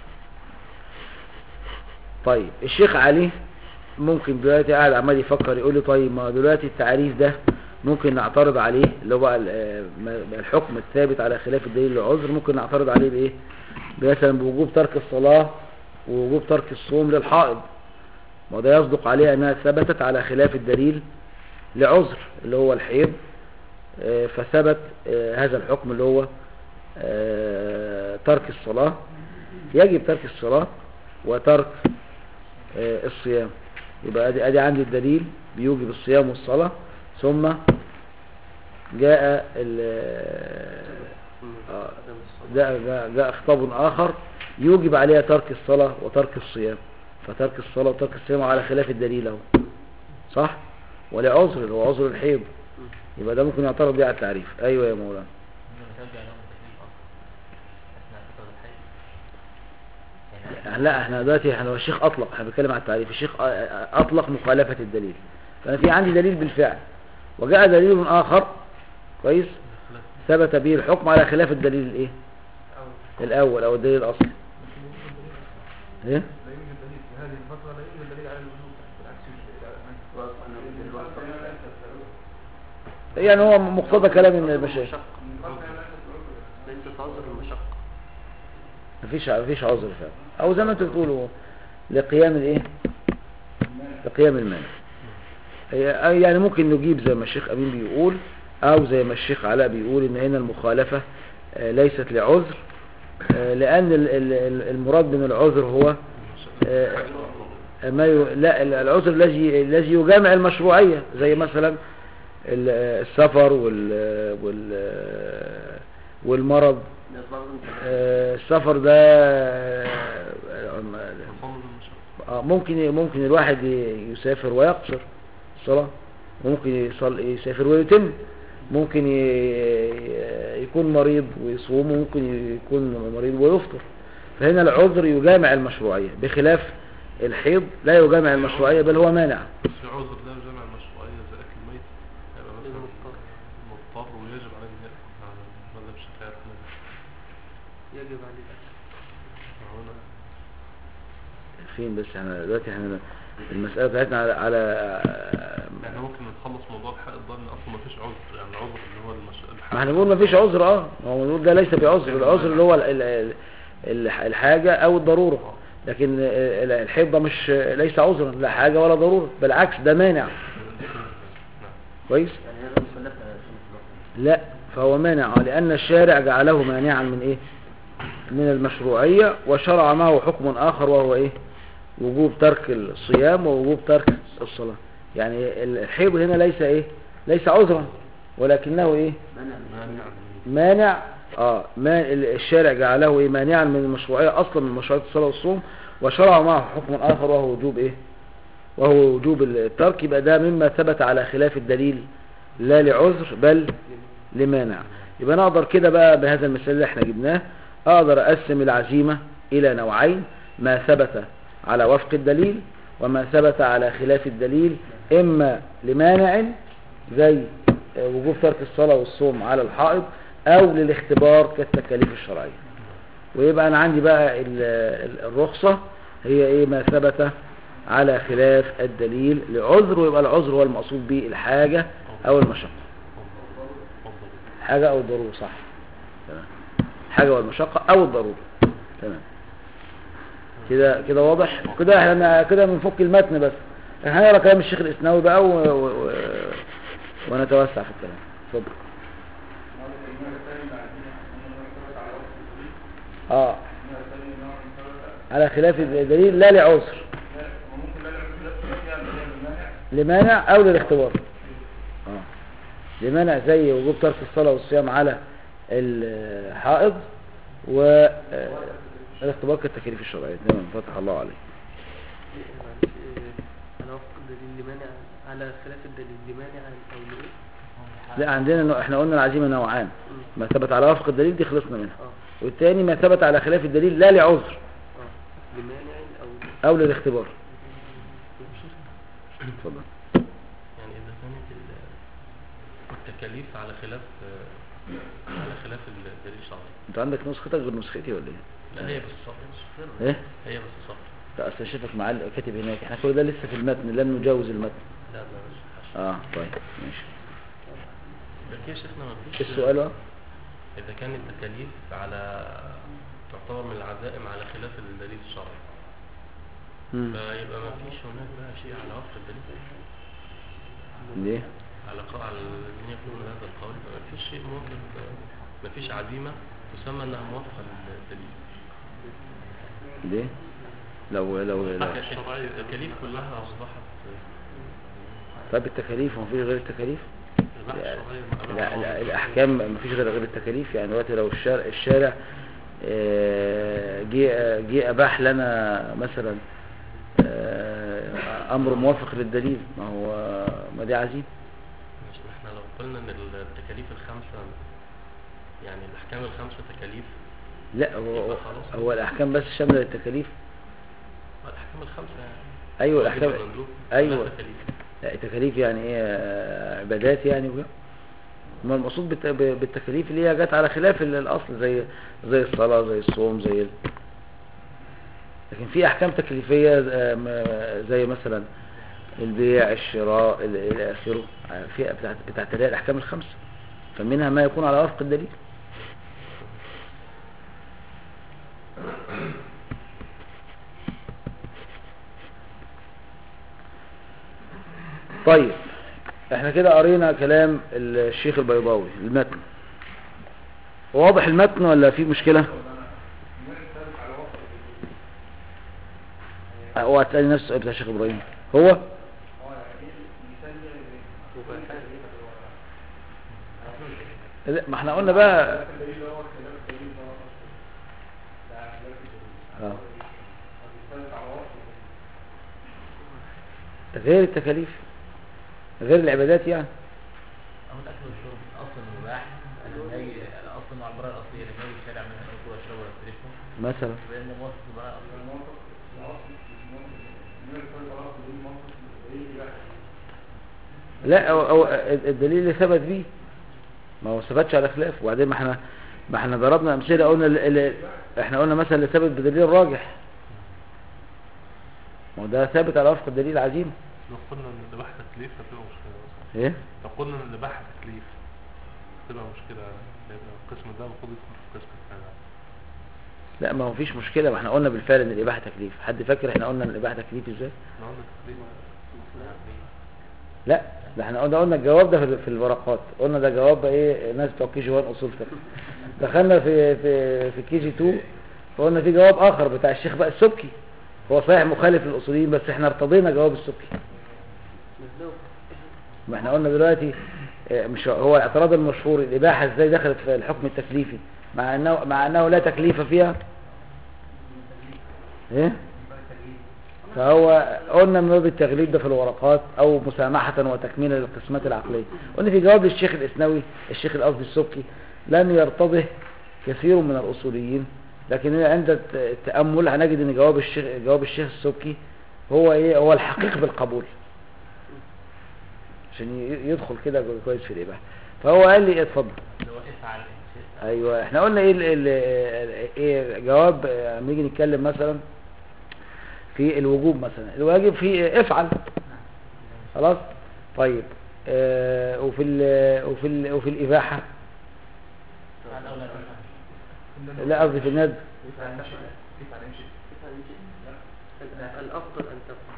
طيب الشيخ علي ممكن دلوقتي قاعد عمال يفكر يقول لي طيب ما دلوقتي التعريف ده ممكن نعترض عليه اللي هو بقى ال- آه، ما- الحكم الثابت على خلاف الدليل العذر ممكن نعترض عليه بايه مثلا بوجوب ترك الصلاة ووجوب ترك الصوم للحائض وده يصدق عليه انها ثبتت على خلاف الدليل لعذر اللي هو الحيض آه، فثبت آه، هذا الحكم اللي هو آه، ترك الصلاة يجب ترك الصلاة وترك آه، الصيام يبقى ادي ادي عندي الدليل بيوجب الصيام والصلاة ثم جاء ال آه، جاء, جاء, جاء خطاب آخر يوجب عليها ترك الصلاة وترك الصيام فترك الصلاة وترك الصيام على خلاف الدليل اهو صح ولعذر اللي هو عذر الحيض يبقى ده ممكن يعترض بيه على التعريف ايوه يا مولانا لا احنا دلوقتي احنا الشيخ اطلق احنا بنتكلم على التعريف الشيخ أ- أ- اطلق مخالفة الدليل فانا في عندي دليل بالفعل وجاء دليل اخر كويس ثبت به الحكم على خلاف الدليل الايه الاول او الدليل الاصلي ايه لا يوجد دليل في هذه الفترة لا يوجد دليل على الوجوب بالعكس يوجد دليل على يعني هو مقتضى كلام المشايخ ليست عذر المشقة مفيش مفيش عذر فعلا او زي ما انتوا بتقولوا لقيام الايه لقيام المانع هي- يعني ممكن نجيب زي ما الشيخ أمين بيقول أو زي ما الشيخ علاء بيقول إن هنا المخالفة آه، ليست لعذر آه، لأن ال- ال- ال- المراد من العذر هو آه، ما ي... لا ال- العذر الذي الذي يجامع المشروعية زي مثلا ال- السفر وال وال والمرض الأسباب المتكلفة. آه، السفر ده آه، تصمم المشروع آه، ممكن ممكن الواحد ي- يسافر ويقصر الصلاة ممكن يصل يسافر ويتم ممكن ي- يكون مريض ويصوم وممكن يكون مريض ويفطر فهنا العذر يجامع المشروعية بخلاف الحيض لا يجامع المشروعية بل هو مانع بس في عذر لا يجمع المشروعية زي أكل الميت هيبقى مثلا مضطر. مضطر ويجب عليه إن يأكل على مذهب الشافعي أحمد يجب عليه الأكل هنا فين بس احنا دلوقتي احنا المسألة بتاعتنا على, على يعني ممكن نخلص موضوع الحائط ده إن أصلا مفيش عذر يعني العذر اللي هو المش... الحائط ما احنا بنقول مفيش عذر اه ما هو بنقول ده ليس بعذر العذر اللي هو ال- ال- ال- الحاجة او الضرورة لكن ال- الحيض ده مش ليس عذرا لا حاجة ولا ضرورة بالعكس ده مانع كويس يعني هي غير مكلفة يا شيخ الوقت. لا فهو مانع آه، لأن الشارع جعله مانعا من إيه من المشروعية وشرع معه حكم آخر وهو إيه وجوب ترك الصيام ووجوب ترك الصلاة يعني الحيض هنا ليس إيه ليس عذرا ولكنه إيه مانع من مانع اه ما الشارع جعله ايه مانعا من المشروعيه اصلا من مشروعيه الصلاه والصوم وشرع معه حكم اخر وهو وجوب ايه وهو وجوب الترك يبقى ده مما ثبت على خلاف الدليل لا لعذر بل لمانع يبقى انا اقدر كده بقى بهذا المثال اللي احنا جبناه اقدر اقسم العزيمه الى نوعين ما ثبت على وفق الدليل وما ثبت على خلاف الدليل اما لمانع زي وجوب ترك الصلاة والصوم على الحائض او للاختبار كالتكاليف الشرعية ويبقى انا عندي بقى ال- ال- الرخصة هي ايه ما ثبت على خلاف الدليل لعذر ويبقى العذر هو المقصود به الحاجة او المشقة حاجة او الضرورة صح تمام حاجة والمشقة او الضرورة تمام كده كده واضح كده احنا كده بنفك المتن بس احنا هنقرا كلام الشيخ الاسناوي بقى و... و... و... ونتوسع في الكلام اتفضل اه على خلاف الدليل لا لعذر لمانع او للاختبار اه لمانع زي وجوب ترك الصلاة والصيام على الحائض والاختبار كالتكاليف الشرعية تمام فتح الله عليك معلش، إيه، على وفق الدليل لمانع على خلاف الدليل لمانع أو لإيه؟ لا عندنا نوع- احنا قلنا العزيمة نوعان ما ثبت على وفق الدليل دي خلصنا منها اه والتاني ما ثبت على خلاف الدليل لا لعذر اه لمانع أو او للاختبار اتفضل يعني إذا كانت ال- التكاليف على خلاف على خلاف الدليل الشرعي انت عندك نسختك غير نسختي ولا ايه لا هي بس صفر ايه هي بس صفر لا اصل شايفك معلق كاتب هناك احنا كل ده لسه في المتن لم نجاوز المتن لا لا مش حاجة اه طيب ماشي لكن يا شيخنا ما ايه فيش السؤال بقى إذا كان التكاليف على تعتبر من العزائم على خلاف الدليل الشرعي مم. فيبقى ما فيش هناك بقى شيء على وفق الدليل ليه على قاء على الذين يقولون هذا القول ما فيش شيء موافق ما فيش عزيمة تسمى انها موافقة للدليل ليه لو لو, لو. التكاليف كلها اصبحت طيب التكاليف ما فيش غير التكاليف الإباحة لا, الشرعية لا, لا الاحكام ما فيش غير غير التكاليف يعني دلوقتي لو الشارع الشارع آه، جه جه اباح لنا مثلا آه، امر موافق للدليل ما هو ما دي عزيمه مش احنا لو قلنا ان التكاليف الخمسة يعني الاحكام الخمسة تكاليف لا هو يبقى خلاص. هو الاحكام بس شامله للتكاليف الاحكام الخمسة يعني ايوه واجب الاحكام ومندوب أيوة. كلها تكاليف لا التكاليف يعني ايه آه، عبادات يعني وكده ما المقصود بالت- بالتكاليف اللي هي جت على خلاف ال- الاصل زي زي الصلاه زي الصوم زي ال... لكن في احكام تكليفيه آه، م- زي مثلا البيع الشراء ال- الى اخره آه، في بتاعت بتاعت اللي هي الاحكام الخمسه فمنها ما يكون على وفق الدليل طيب احنا كده قرينا كلام الشيخ البيضاوي المتن واضح المتن ولا في مشكلة اوعى تسألي نفس السؤال بتاع الشيخ ابراهيم هو لا ما احنا قلنا بقى اه غير التكاليف غير العبادات يعني أو الأكل والشرب أصل مباح النهي الأصل مع البراءة الأصلية للنهي الشارع من أن يأكل ويشرب ويستريحه مثلا لأن موافق البراءة الأصلية لا أو أو الدليل اللي ثبت بيه ما هو ثبتش على خلاف وبعدين ما احنا ما احنا ضربنا امثله قلنا ال- ال- احنا قلنا مثلا اللي ثبت بدليل راجح ما هو ده ثابت على وفق الدليل العزيم لو قلنا ان الاباحه تكليف هتبقى مشكله ايه لو قلنا ان الاباحه تكليف هتبقى مشكله لان القسم ده المفروض يدخل في القسم الثاني لا ما هو فيش مشكله ما احنا قلنا بالفعل ان الاباحه تكليف حد فاكر احنا قلنا ان الاباحه تكليف ازاي احنا قلنا تكليف لا ده احنا قلنا قلنا الجواب ده في- في الورقات قلنا ده جواب ايه ناس بتوع كي جي 1 اصول فقه دخلنا في في في كي جي 2 فقلنا في جواب اخر بتاع الشيخ بقى السبكي هو صحيح مخالف للاصوليين بس احنا ارتضينا جواب السبكي مصدوق ما احنا قلنا دلوقتي اه، مش هو الاعتراض المشهور الاباحه ازاي دخلت في الحكم التكليفي مع انه مع انه لا تكليف فيها ايه فهو قلنا من باب التغليب ده في الورقات او مسامحة وتكميلا للقسمات العقلية قلنا في جواب للشيخ الاسنوي الشيخ القصدي السبكي لم يرتضه كثير من الاصوليين لكن عند الت- التأمل هنجد ان جواب الشيخ جواب الشيخ السبكي هو ايه هو الحقيق بالقبول عشان ي- يدخل كده كويس في الاباحة فهو قال لي اتفضل اللي هو افعل إن شئت ايوه احنا قلنا ايه ال ال ايه جواب اه، لما نيجي نتكلم مثلا في الوجوب مثلا الواجب في افعل خلاص طيب اه وفي ال وفي ال وفي الاباحه فعل أو لا تفعل لا قصدي في الندب يفعل نشأ يفعل يمشي الأفضل أن تفعل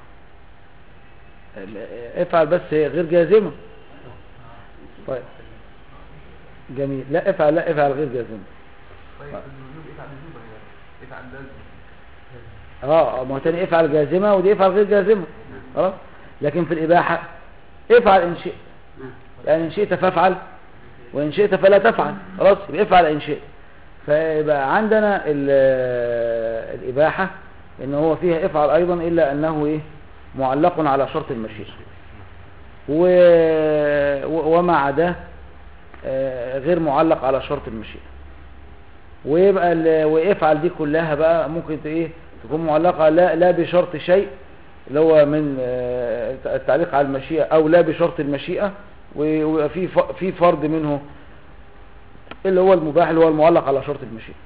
اه، افعل بس هي غير جازمه طيب جميل لا افعل لا افعل غير جازمه طيب في الوجوب يفعل وجوبا يعني يفعل لازم اه ما هو تاني افعل جازمه ودي افعل غير جازمه خلاص لكن في الاباحه افعل ان شئت يعني ان شئت فافعل وان شئت فلا تفعل خلاص يبقى افعل ان شئت فيبقى عندنا ال- الاباحه ان هو فيها افعل ايضا الا انه ايه معلق على شرط المشيئه و... و- وما عداه آه، غير معلق على شرط المشيئه ويبقى ال- وافعل دي كلها بقى ممكن ت- ايه تكون معلقه لا لا بشرط شيء اللي هو من آه، التعليق على المشيئه او لا بشرط المشيئه و- ويبقى في ف- في فرد منه اللي هو المباح اللي هو المعلق على شرط المشيئه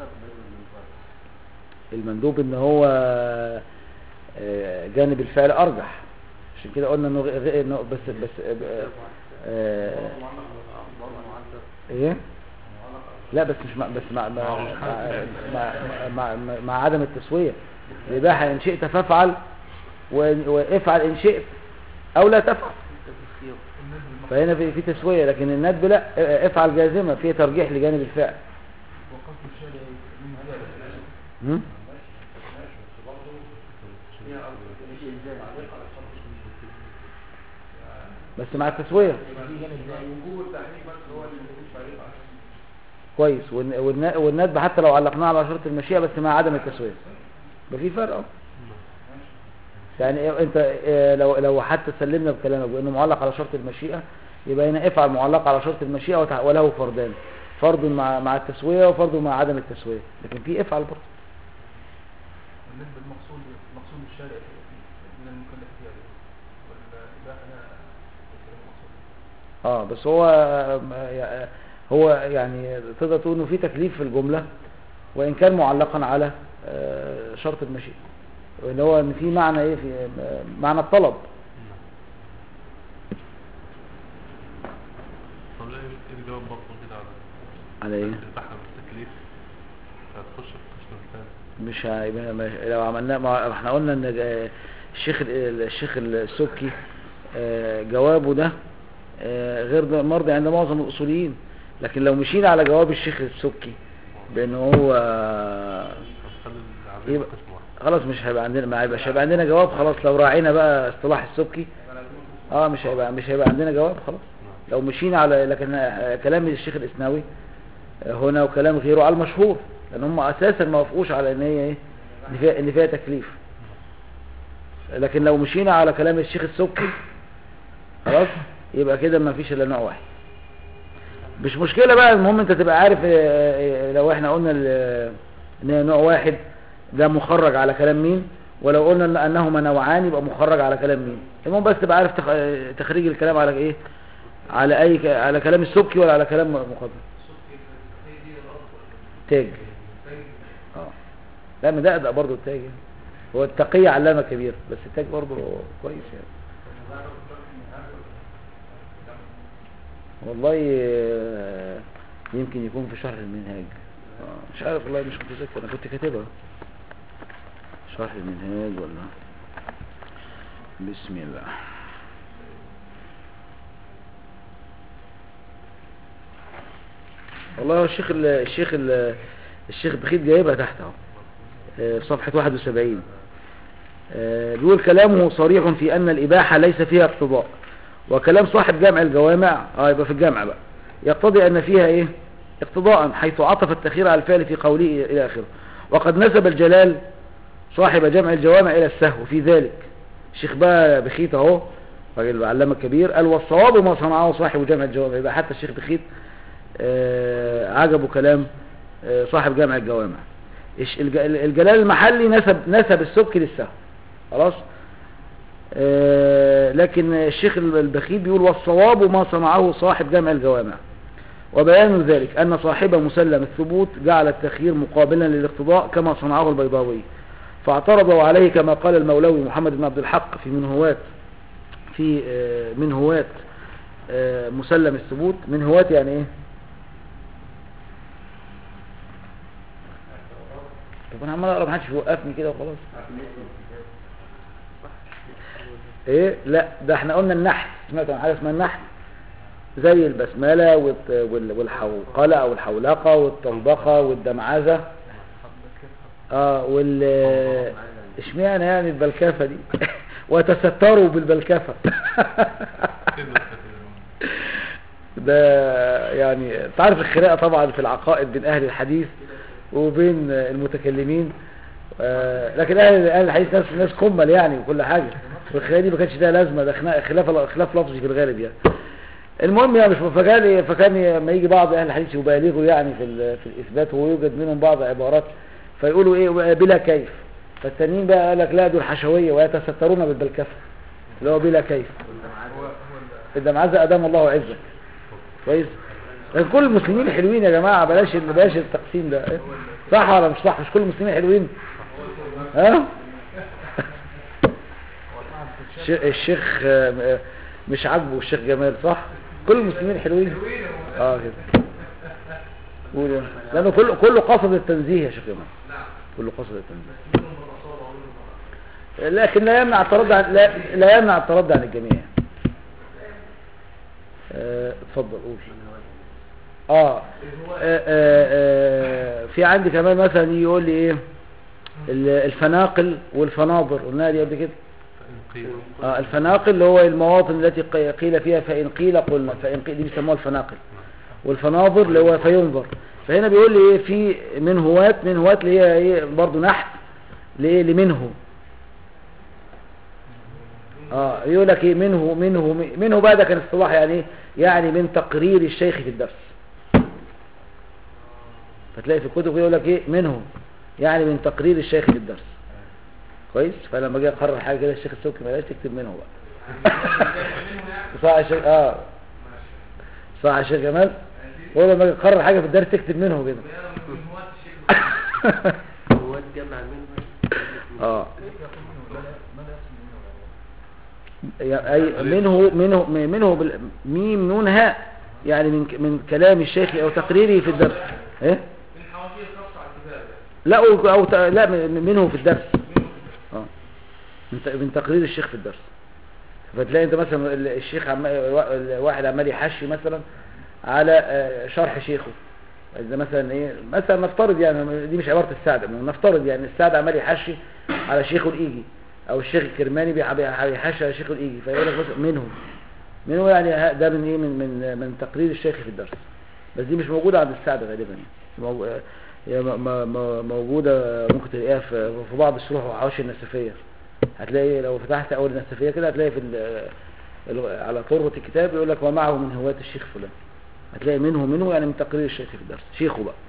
المندوب ان هو آه، جانب الفعل ارجح عشان كده قلنا انه غ- غ- إنه بس بس آه، آه، ايه لا بس مش مع بس مع مع مع, مع, مع, مع عدم التسويه الاباحه ان شئت فافعل و- وافعل ان شئت او لا تفعل فهنا في في تسويه لكن الندب لا اه، افعل جازمه فيه ترجيح لجانب الفعل وقصد الشارع من زيادة هم؟ بس مع التسويه كويس والن- والن- والندب حتى لو علقناه على شرط المشيئه بس مع عدم التسويه يبقى في فرق اهو يعني إيه- انت إيه لو لو حتى سلمنا بكلامك بانه معلق على شرط المشيئه يبقى هنا افعل معلق على شرط المشيئه وتع- وله فردان فرض مع مع التسويه وفرض مع عدم التسويه لكن في افعل برضه بالنسبة للمقصود مقصود الشارع من المكلف فيها دي والإباحة لا ليس له مقصود اه بس هو آه، هو يعني تقدر تقول انه في تكليف في الجمله وان كان معلقا على آه، شرط المشيئه اللي هو ان في معنى ايه في آه، معنى الطلب طب ايه إيه الجواب برضه كده على على ايه الاباحه بالتكليف هتخش في القسم الثاني مش هيبقى مش- لو عملنا ما احنا قلنا ان آه، الشيخ ال- الشيخ السبكي آه، جوابه ده آه، غير ده مرضي عند معظم الاصوليين لكن لو مشينا على جواب الشيخ السبكي بان هو آه، خلي العزيمة يبقى- قسم واحد خلاص مش هيبقى عندنا ما هيبقاش هيبقى عندنا جواب خلاص لو راعينا بقى اصطلاح السبكي اه مش هيبقى مش هيبقى عندنا جواب خلاص لو مشينا على لكن آه، كلام الشيخ الاسناوي آه، هنا وكلام غيره على المشهور لان هم اساسا ما وافقوش على ان هي ايه ان فيها ان فيها تكليف لكن لو مشينا على كلام الشيخ السبكي خلاص يبقى كده ما فيش الا نوع واحد مش مشكلة بقى المهم انت تبقى عارف آه، آه، لو احنا قلنا ال- ان هي نوع واحد ده مخرج على كلام مين ولو قلنا إن- انهما نوعان يبقى مخرج على كلام مين المهم بس تبقى عارف تخ- آه، تخريج الكلام على ايه على اي ك... على كلام السبكي ولا على كلام مقدم تاج اه لا مدقدق برضه التاج يعني. هو التقي علامة كبير بس التاج برضه كويس يعني والله آه، يمكن يكون في شرح المنهاج آه، مش عارف والله مش متذكر انا كنت كاتبها شرح المنهاج ولا بسم الله والله هو الشيخ ال- الشيخ ال- الشيخ بخيت جايبها تحت اهو آه، في صفحة 71 آه، بيقول كلامه صريح في أن الإباحة ليس فيها اقتضاء وكلام صاحب جامع الجوامع اه يبقى في الجامع بقى يقتضي أن فيها إيه اقتضاء حيث عطف التخير على الفعل في قوله إلى آخره وقد نسب الجلال صاحب جمع الجوامع إلى السهو في ذلك الشيخ بقى بخيت اهو راجل علامة كبير قال والصواب ما صنعه صاحب جمع الجوامع يبقى حتى الشيخ بخيت آه، عجبه كلام آه، صاحب جامع الجوامع الش- الج- الجلال المحلي نسب نسب السبك للسهو خلاص آه، لكن الشيخ البخيل بيقول والصواب ما صنعه صاحب جامع الجوامع وبيان ذلك أن صاحب مسلم الثبوت جعل التخيير مقابلا للاقتضاء كما صنعه البيضاوي فاعترضوا عليه كما قال المولوي محمد بن عبد الحق في من هواة في آه، من هواة آه، مسلم الثبوت من هواة يعني ايه طب انا عمال اقرا محدش يوقفني كده وخلاص ايه لا ده احنا قلنا النحت سمعت عن حاجه اسمها النحت زي البسمله والت- وال- والحوقله او الحولقه والطنبخه والدمعزه اه وال اشمعنى يعني البلكافه دي وتستروا بالبلكافه ده يعني تعرف الخناقه طبعا في العقائد بين اهل الحديث وبين المتكلمين آه، لكن اهل اهل الحديث ناس ناس كمل يعني وكل حاجه والخناقه دي ما كانش لها لازمه ده خناقة- خلاف خلاف لفظي في الغالب يعني المهم يعني مش فكان فكان لما يجي بعض اهل الحديث يبالغوا يعني في ال- في الاثبات ويوجد منهم بعض عبارات فيقولوا ايه بلا كيف فالتانيين بقى قال لك لا دول حشويه ويتسترون بالبلكفه اللي هو بلا كيف الدمعزه ادام الله عزك كويس لكن كل المسلمين حلوين يا جماعه بلاش بلاش التقسيم ده إيه؟ صح ولا مش صح مش كل المسلمين حلوين ها الش- الشيخ آه، آه، مش عاجبه الشيخ جمال صح كل المسلمين حلوين اه كده قول يا- لانه كله كله قصد التنزيه يا شيخ جمال كله قصد التنزيه لكن لا يمنع التردي عن لا, لا يمنع التردي عن الجميع آه، اتفضل قول اه آه، آه، آه، في عندي كمان مثلا يجي يقول لي ايه ال- الفناقل والفناظر قلنا دي قبل كده قيل آه الفناقل اللي هو المواطن التي قي- قيل فيها فإن قيل قلنا فإن قيل دي بيسموها الفناقل والفناظر اللي هو فينظر فهنا بيقول لي ايه في من هواة من هواة اللي هي ايه برضه نحت ليه لمنه اه يقول لك ايه منه منه منه بقى ده كان اصطلاح يعني ايه يعني من تقرير الشيخ في الدرس فتلاقي في الكتب يقول لك ايه منه يعني من تقرير الشيخ في الدرس كويس فلما جه اقرر حاجه كده الشيخ السبكي ما تكتب منه بقى صح يا شيخ اه صح يا شيخ جمال هو لما جه اقرر حاجه في الدرس تكتب منه كده هو تجمع منه اه يا- اي منه منه منه بال- ميم نون هاء يعني من من كلام الشيخ او تقريره في الدرس ايه من حواشي الخاصة على الكتاب يعني لا أو أو ت- لا من- منه في الدرس اه من ت- من تقرير الشيخ في الدرس فتلاقي انت مثلا ال- الشيخ عم... واحد عمال يحشي مثلا على آه، شرح شيخه اذا مثلا ايه مثلا نفترض يعني دي مش عباره السعد نفترض يعني السعد عمال يحشي على شيخه الايجي او الشيخ الكرماني بيح- بيح- بيحشي على شيخه الايجي فيقول لك مثلا منهم منهم يعني ه- ده من ايه من من من تقرير الشيخ في الدرس بس دي مش موجوده عند السعد غالبا يعني مو- آه، هي م- م- م- موجوده ممكن تلاقيها في في بعض الشروح وحواشي النسفيه هتلاقي لو فتحت اول النسفيه كده هتلاقي في ال- ال- على طربة الكتاب يقول لك ومعه من هواة الشيخ فلان هتلاقي منه منه يعني من تقرير الشيخ في الدرس شيخه بقى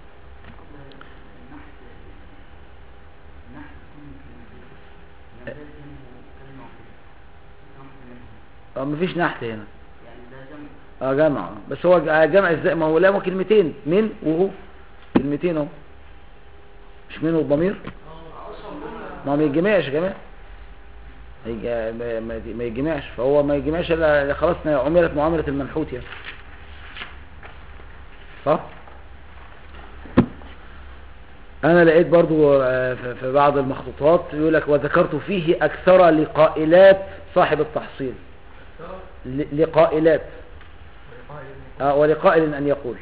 اه مفيش نحت هنا اه جمع آه. بس هو ج- جمع ازاي ما هو لا هو كلمتين من وهو كلمتين اهو مش من والضمير ما هو ما يتجمعش يا جماعه هيج- ما- ما ما يتجمعش فهو ما يتجمعش الا خلاص عملت معامله المنحوت يعني صح انا لقيت برضو آه، في في بعض المخطوطات يقول لك وذكرت فيه اكثر لقائلات صاحب التحصيل ل- لقائلات آه ولقائل ان يقول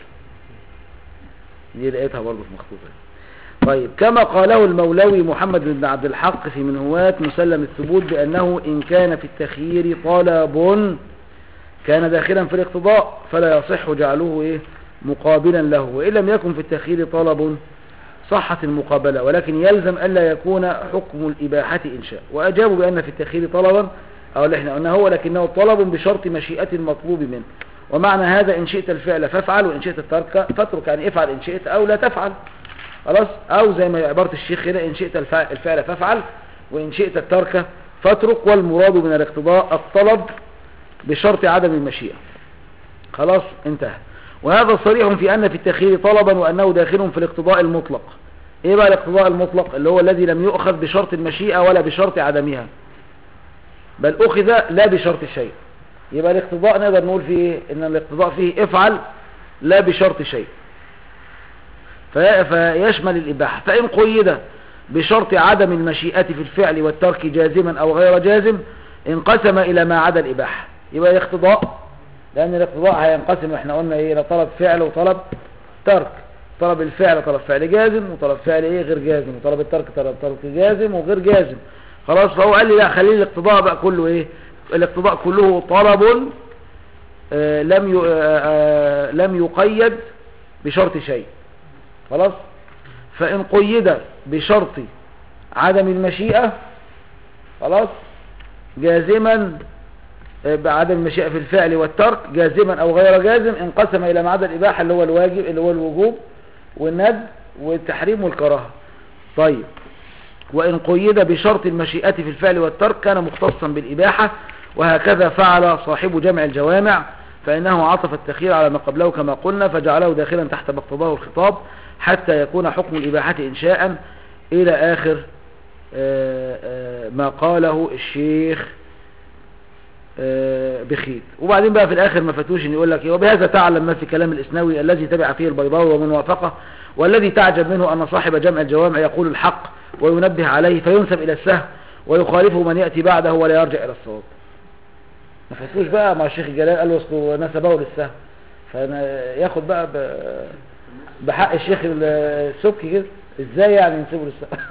دي لقيتها برضو في مخطوطة طيب كما قاله المولوي محمد بن عبد الحق في من هواة مسلم الثبوت بأنه إن كان في التخيير طلب كان داخلا في الاقتضاء فلا يصح جعله إيه مقابلا له وإن لم يكن في التخيير طلب صحت المقابلة ولكن يلزم ألا يكون حكم الإباحة إن شاء وأجابوا بأن في التخيير طلبا أو اللي احنا قلنا هو لكنه طلب بشرط مشيئة المطلوب منه ومعنى هذا إن شئت الفعل فافعل وإن شئت الترك فاترك يعني افعل إن شئت أو لا تفعل خلاص أو زي ما عبارة الشيخ هنا إن شئت الفعل, الفعل فافعل وإن شئت الترك فاترك والمراد من الاقتضاء الطلب بشرط عدم المشيئة خلاص انتهى وهذا صريح في أن في التخيير طلبا وأنه داخل في الاقتضاء المطلق ايه بقى الاقتضاء المطلق اللي هو الذي لم يؤخذ بشرط المشيئة ولا بشرط عدمها بل أخذ لا بشرط شيء يبقى الاقتضاء نقدر نقول فيه ايه ان الاقتضاء فيه افعل لا بشرط شيء في فيشمل الإباحة فإن قيد بشرط عدم المشيئة في الفعل والترك جازما أو غير جازم انقسم إلى ما عدا الإباحة يبقى الاقتضاء لأن الاقتضاء هينقسم احنا قلنا ايه إلى طلب فعل وطلب ترك طلب الفعل طلب فعل جازم وطلب فعل ايه غير جازم وطلب الترك طلب ترك جازم وغير جازم خلاص فهو قال لي لا خليه الاقتضاء بقى كله ايه الاقتضاء كله طلب آه لم ي- آه آه لم يقيد بشرط شيء خلاص فإن قيد بشرط عدم المشيئة خلاص جازما آه، بعدم المشيئة في الفعل والترك جازما أو غير جازم انقسم إلى ما عدا الإباحة اللي هو الواجب اللي هو الوجوب والند والتحريم والكراهة طيب وإن قيد بشرط المشيئة في الفعل والترك كان مختصا بالإباحة وهكذا فعل صاحب جمع الجوامع فإنه عطف التخيير على ما قبله كما قلنا فجعله داخلا تحت ما اقتضاه الخطاب حتى يكون حكم الإباحة إنشاء إلى آخر آه، آه، ما قاله الشيخ آه، بخيت وبعدين بقى في الآخر ما فتوش إن يقول لك إيه، وبهذا تعلم ما في كلام الإسنوي الذي تبع فيه البيضاوي ومن وافقه والذي تعجب منه أن صاحب جمع الجوامع يقول الحق وينبه عليه فينسب إلى السهو ويخالفه من يأتي بعده ولا يرجع إلى الصواب ما فتوش بقى مع الشيخ جلال قال له اصله نسبه للسهو فياخد بقى ب- بحق الشيخ السبكي كده ازاي يعني ينسبه للسهو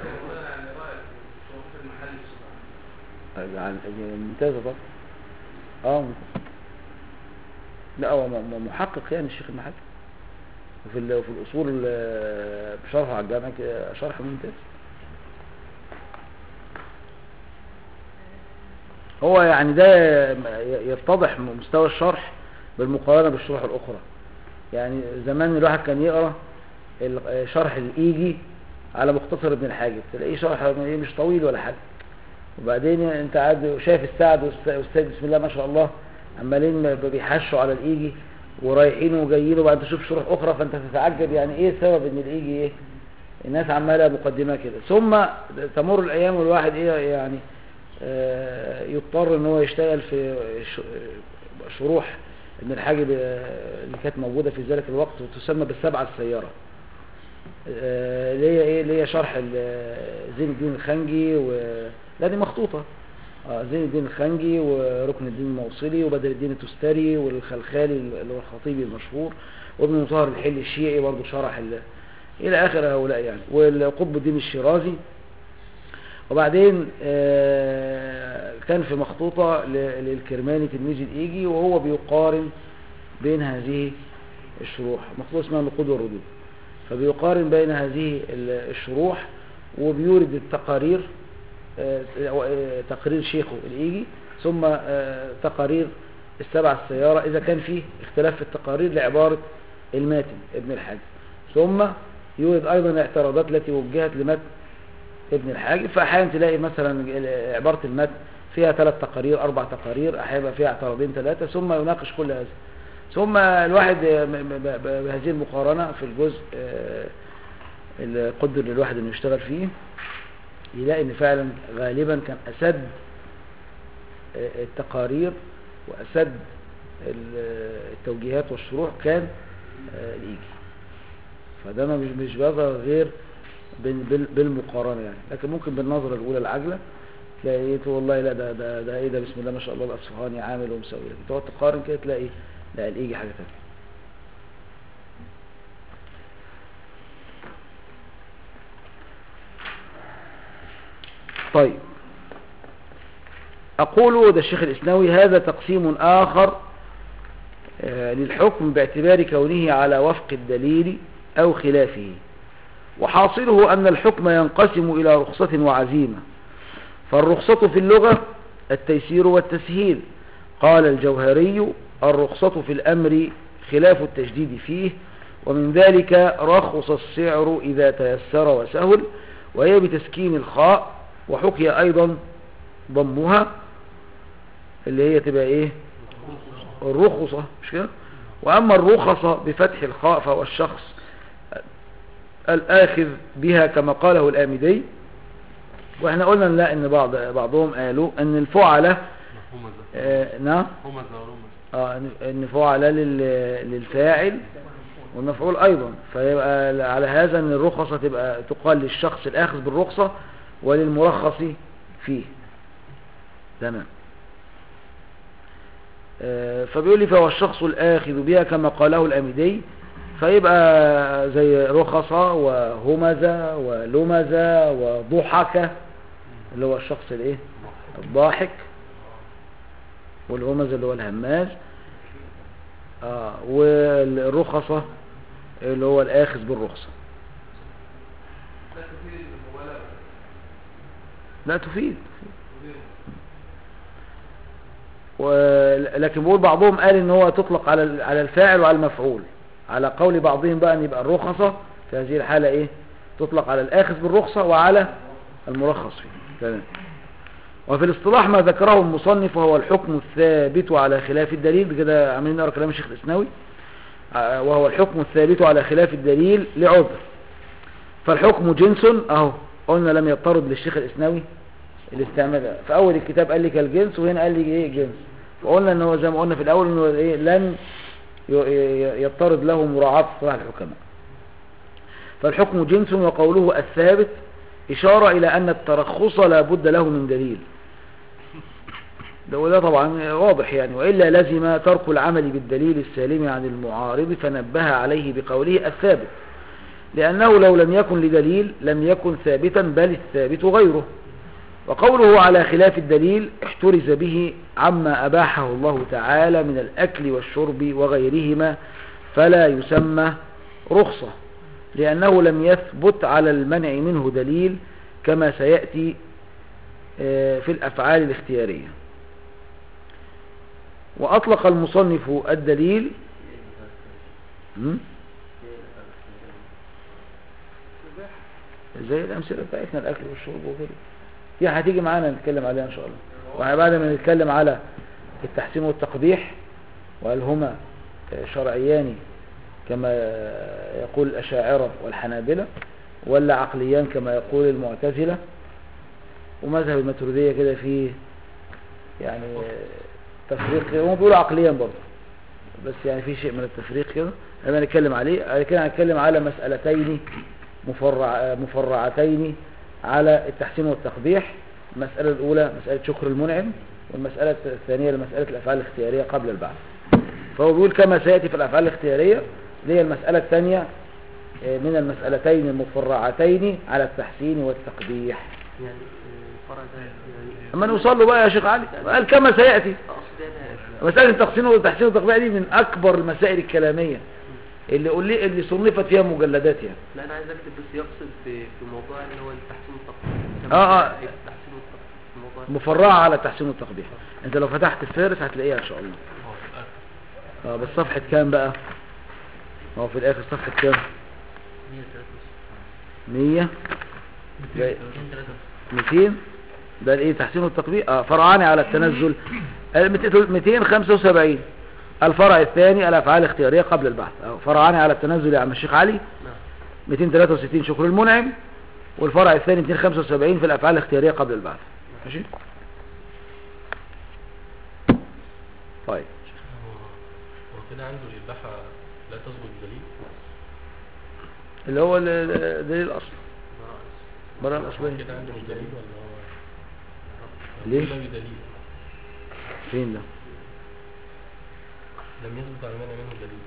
يعني ممتازة طبعا اه ممتاز. لا هو م- م- محقق يعني الشيخ المحل وفي ال- وفي الاصول ال- بشرحه على الجامع كده شرح ممتاز هو يعني ده ي- يتضح مستوى الشرح بالمقارنة بالشروح الأخرى يعني زمان الواحد كان يقرأ ال- شرح الإيجي على مختصر ابن الحاجب تلاقيه شرح مش طويل ولا حاجة وبعدين انت قاعد شايف السعد والأستاذ- والأستاذ بسم الله ما شاء الله عمالين ب- بيحشوا على الإيجي ورايحين وجايين وبعد تشوف شروح أخرى فأنت تتعجب يعني إيه سبب إن الإيجي إيه الناس عمالة مقدمة كده ثم تمر الأيام والواحد إيه يعني آه، يضطر ان هو يشتغل في ش- شروح ابن الحاجب آه، اللي كانت موجودة في ذلك الوقت وتسمى بالسبعة السيارة آه، اللي هي ايه اللي هي شرح ال- زين الدين الخنجي و... لا دي مخطوطة آه زين الدين الخنجي وركن الدين الموصلي وبدر الدين التستري والخلخالي اللي هو الخطيبي المشهور وابن مطهر الحلي الشيعي برضه شرح ال... إلى آخر هؤلاء يعني والقطب الدين الشيرازي وبعدين آه، كان في مخطوطة ل- للكرماني تلميذ الإيجي وهو بيقارن بين هذه الشروح مخطوطة اسمها النقود والردود فبيقارن بين هذه ال- الشروح وبيورد التقارير آه، آه، تقرير شيخه الإيجي ثم آه، تقارير السبع السيارة إذا كان فيه اختلاف في التقارير لعبارة الماتن ابن الحاج ثم يورد أيضا الاعتراضات التي وجهت لمتن ابن الحاج فأحيانا تلاقي مثلا عبارة المتن فيها ثلاث تقارير أربع تقارير أحيانا يبقى فيها اعتراضين ثلاثة ثم يناقش كل هذا ثم الواحد ب- ب- ب- بهذه المقارنة في الجزء آه، اللي قدر للواحد انه يشتغل فيه يلاقي ان فعلا غالبا كان اسد آه، التقارير واسد ال- التوجيهات والشروح كان آه، الايجي فده ما مش مش بيظهر غير بال- بال- بالمقارنة يعني لكن ممكن بالنظرة الأولى العجلة تلاقي ايه تقول والله لا ده ده ده ايه ده بسم الله ما شاء الله الأصفهاني عامل ومسوي لكن تقعد تقارن كده تلاقي لا الإيجي حاجة تانية طيب أقول ده الشيخ الإسناوي هذا تقسيم آخر آه، للحكم باعتبار كونه على وفق الدليل أو خلافه وحاصله أن الحكم ينقسم إلى رخصة وعزيمة فالرخصة في اللغة التيسير والتسهيل قال الجوهري الرخصة في الأمر خلاف التجديد فيه ومن ذلك رخص السعر إذا تيسر وسهل وهي بتسكين الخاء وحكي أيضا ضمها اللي هي تبقى إيه الرخصة مش كده وأما الرخصة بفتح الخاء فهو الشخص الآخذ بها كما قاله الآمدي واحنا قلنا لا ان بعض بعضهم قالوا ان الفعلة همزة آه نعم همزة ورمزة آه إن- ان فعلة لل- للفاعل والمفعول ايضا فيبقى على هذا ان الرخصة تبقى تقال للشخص الاخذ بالرخصة وللمرخص فيه تمام آه، فبيقول لي فهو الشخص الآخذ بها كما قاله الأميدي فيبقى زي رخصة وهمزة ولمزة وضحكة اللي هو الشخص الايه الضاحك والهمزة اللي هو الهماز آه والرخصة اللي هو الآخذ بالرخصة لا تفيد المبالغة لا تفيد ولكن بقول بعضهم قال ان هو تطلق على على الفاعل وعلى المفعول على قول بعضهم بقى ان يبقى الرخصة في هذه الحالة ايه تطلق على الاخذ بالرخصة وعلى المرخص فيه تمام وفي الاصطلاح ما ذكره المصنف وهو الحكم الثابت على خلاف الدليل كده عاملين نقرا كلام الشيخ الاسناوي آه، وهو الحكم الثابت على خلاف الدليل لعذر فالحكم جنس اهو قلنا لم يضطرد للشيخ الاسناوي الاستعمال في اول الكتاب قال لي كالجنس وهنا قال لي ايه جنس وقلنا ان هو زي ما قلنا في الاول انه ايه لن ي- ي- يضطرد له مراعاة اصطلاح الحكماء فالحكم جنس وقوله الثابت إشارة إلى أن الترخص لا بد له من دليل ده وده طبعا واضح يعني وإلا لزم ترك العمل بالدليل السالم عن المعارض فنبه عليه بقوله الثابت لأنه لو لم يكن لدليل لم يكن ثابتا بل الثابت غيره وقوله على خلاف الدليل احترز به عما أباحه الله تعالى من الأكل والشرب وغيرهما فلا يسمى رخصة لأنه لم يثبت على المنع منه دليل كما سيأتي آه، في الأفعال الاختيارية وأطلق المصنف الدليل م? زي الأمثلة بتاعتنا الأكل والشرب وغيره دي هتيجي معانا نتكلم عليها إن شاء الله وبعد ما نتكلم على التحسين والتقبيح وهل هما شرعيان كما يقول الأشاعرة والحنابلة ولا عقليان كما يقول المعتزلة ومذهب الماتريدية كده فيه يعني تفريق كده هم بيقولوا عقليان برضه بس يعني في شيء من التفريق كده لما نتكلم عليه بعد كده هنتكلم على مسألتين مفرع مفرعتين على التحسين والتقبيح المسألة الأولى مسألة شكر المنعم والمسألة الثانية مسألة الأفعال الاختيارية قبل البعث فهو بيقول كما سيأتي في الأفعال الاختيارية اللي هي المسألة الثانية آه، من المسألتين المفرعتين على التحسين والتقبيح يعني آه، الفرع ده يعني أما نوصل له بقى يا شيخ علي قال كما سيأتي اقصد انا مسألة التحسين والتحسين والتقبيح دي من أكبر المسائل الكلامية اللي اللي اللي صنفت فيها مجلدات يعني لا انا عايز اكتب بس يقصد في في موضوع اللي هو التحسين والتقبيح آه، آه. التحسين والتقبيح الموضوع ده. مفرعة على التحسين والتقبيح انت لو فتحت الفارس هتلاقيها ان شاء الله هو في الآخر اه بس صفحة كام بقى هو في الاخر صفحة كام 100 جاي- 200 ده الايه تحسين والتقبيح اه فرعان على التنزل آه، 275 الفرع الثاني الافعال الاختياريه قبل البحث آه، فرعان على التنزل يا عم الشيخ علي نعم 263 شكر المنعم والفرع الثاني 275 في الافعال الاختياريه قبل البعث ماشي طيب هو هو كده عنده الإباحة لا تثبت دليل اللي هو ال- ال- دليل الاصل براءة هو الاصليه كده عنده مش دليل ولا هو ليه؟ كده بدليل فين ده لم يثبت على المنع منه دليل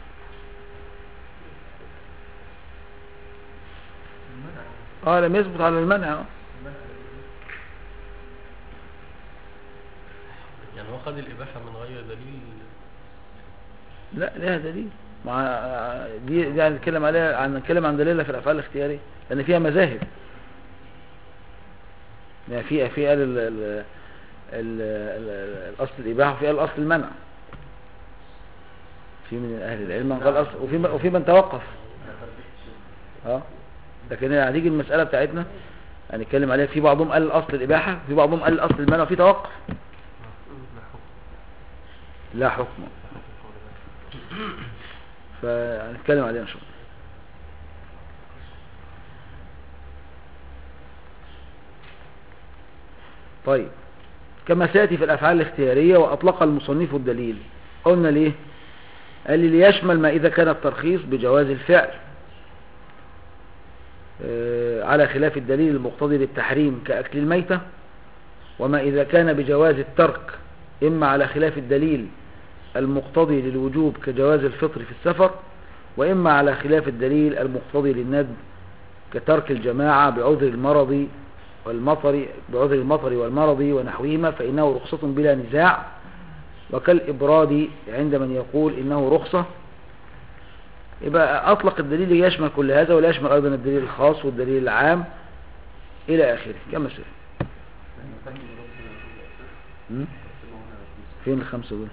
اه لم يثبت على المنع آه. يعني هو خد الإباحة من غير دليل لا لها دليل مع دي دي هنتكلم عليها عن نتكلم عن دليلها في الافعال الاختياريه لان فيها مذاهب يعني في في قال ال- ال- ال- ال- الاصل الاباحه وفي قال الاصل المنع في من اهل العلم من قال اصل وفي وفي من توقف اه لكن هتيجي المساله بتاعتنا هنتكلم عليها في بعضهم قال الاصل الاباحه في بعضهم قال الاصل المنع وفي توقف لا حكم فهنتكلم عليها ان شاء الله طيب كما سيأتي في الأفعال الاختيارية وأطلق المصنف الدليل قلنا ليه قال لي ليشمل ما إذا كان الترخيص بجواز الفعل آه، على خلاف الدليل المقتضي للتحريم كأكل الميتة وما إذا كان بجواز الترك إما على خلاف الدليل المقتضي للوجوب كجواز الفطر في السفر وإما على خلاف الدليل المقتضي للندب كترك الجماعة بعذر المرض والمطر بعذر المطر والمرض ونحوهما فإنه رخصة بلا نزاع وكالإبراد عند من يقول إنه رخصة يبقى أطلق الدليل يشمل كل هذا ولا يشمل أيضا الدليل الخاص والدليل العام إلى آخره كما سير م? فين الخمسة دول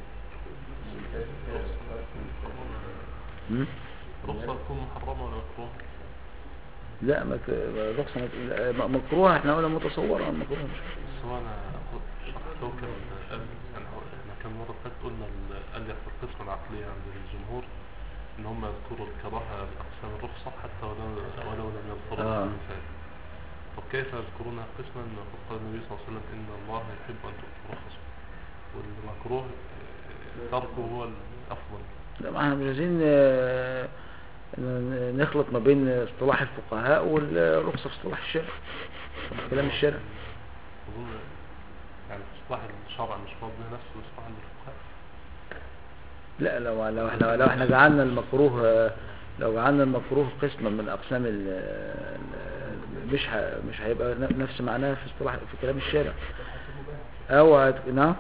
م? رخصة تكون محرمة ولا مكروهة؟ لا ما ت- رخصة ما- لا، م- مكروهة احنا قلنا متصورة مكروهة مش بس هو أنا شرحته كان قال يعني هو احنا كان مرة فاتت قلنا ال- قال لي في القسم العقلية عند الجمهور إن هم يذكروا الكراهة بأقسام الرخصة حتى ولو ولو لم يذكروا آه. المثال طب كيف يذكرونها قسما وقد قال النبي صلى الله عليه وسلم إن الله يحب أن تؤتوا رخصه والمكروه آه، تركه هو الأفضل لا ما احنا مش عايزين آه، ن- نخلط ما بين اصطلاح الفقهاء والرخصة في اصطلاح الشارع كلام الشارع أظن يعني إصلاح الشرع مش مراد به نفسه إصلاح الفقهاء لا لو لو احنا لو احنا جعلنا المكروه آه، لو جعلنا المكروه قسما من اقسام ال ال- مش ه- مش هيبقى ن- نفس معناه في اصطلاح في كلام الشارع او هت... نعم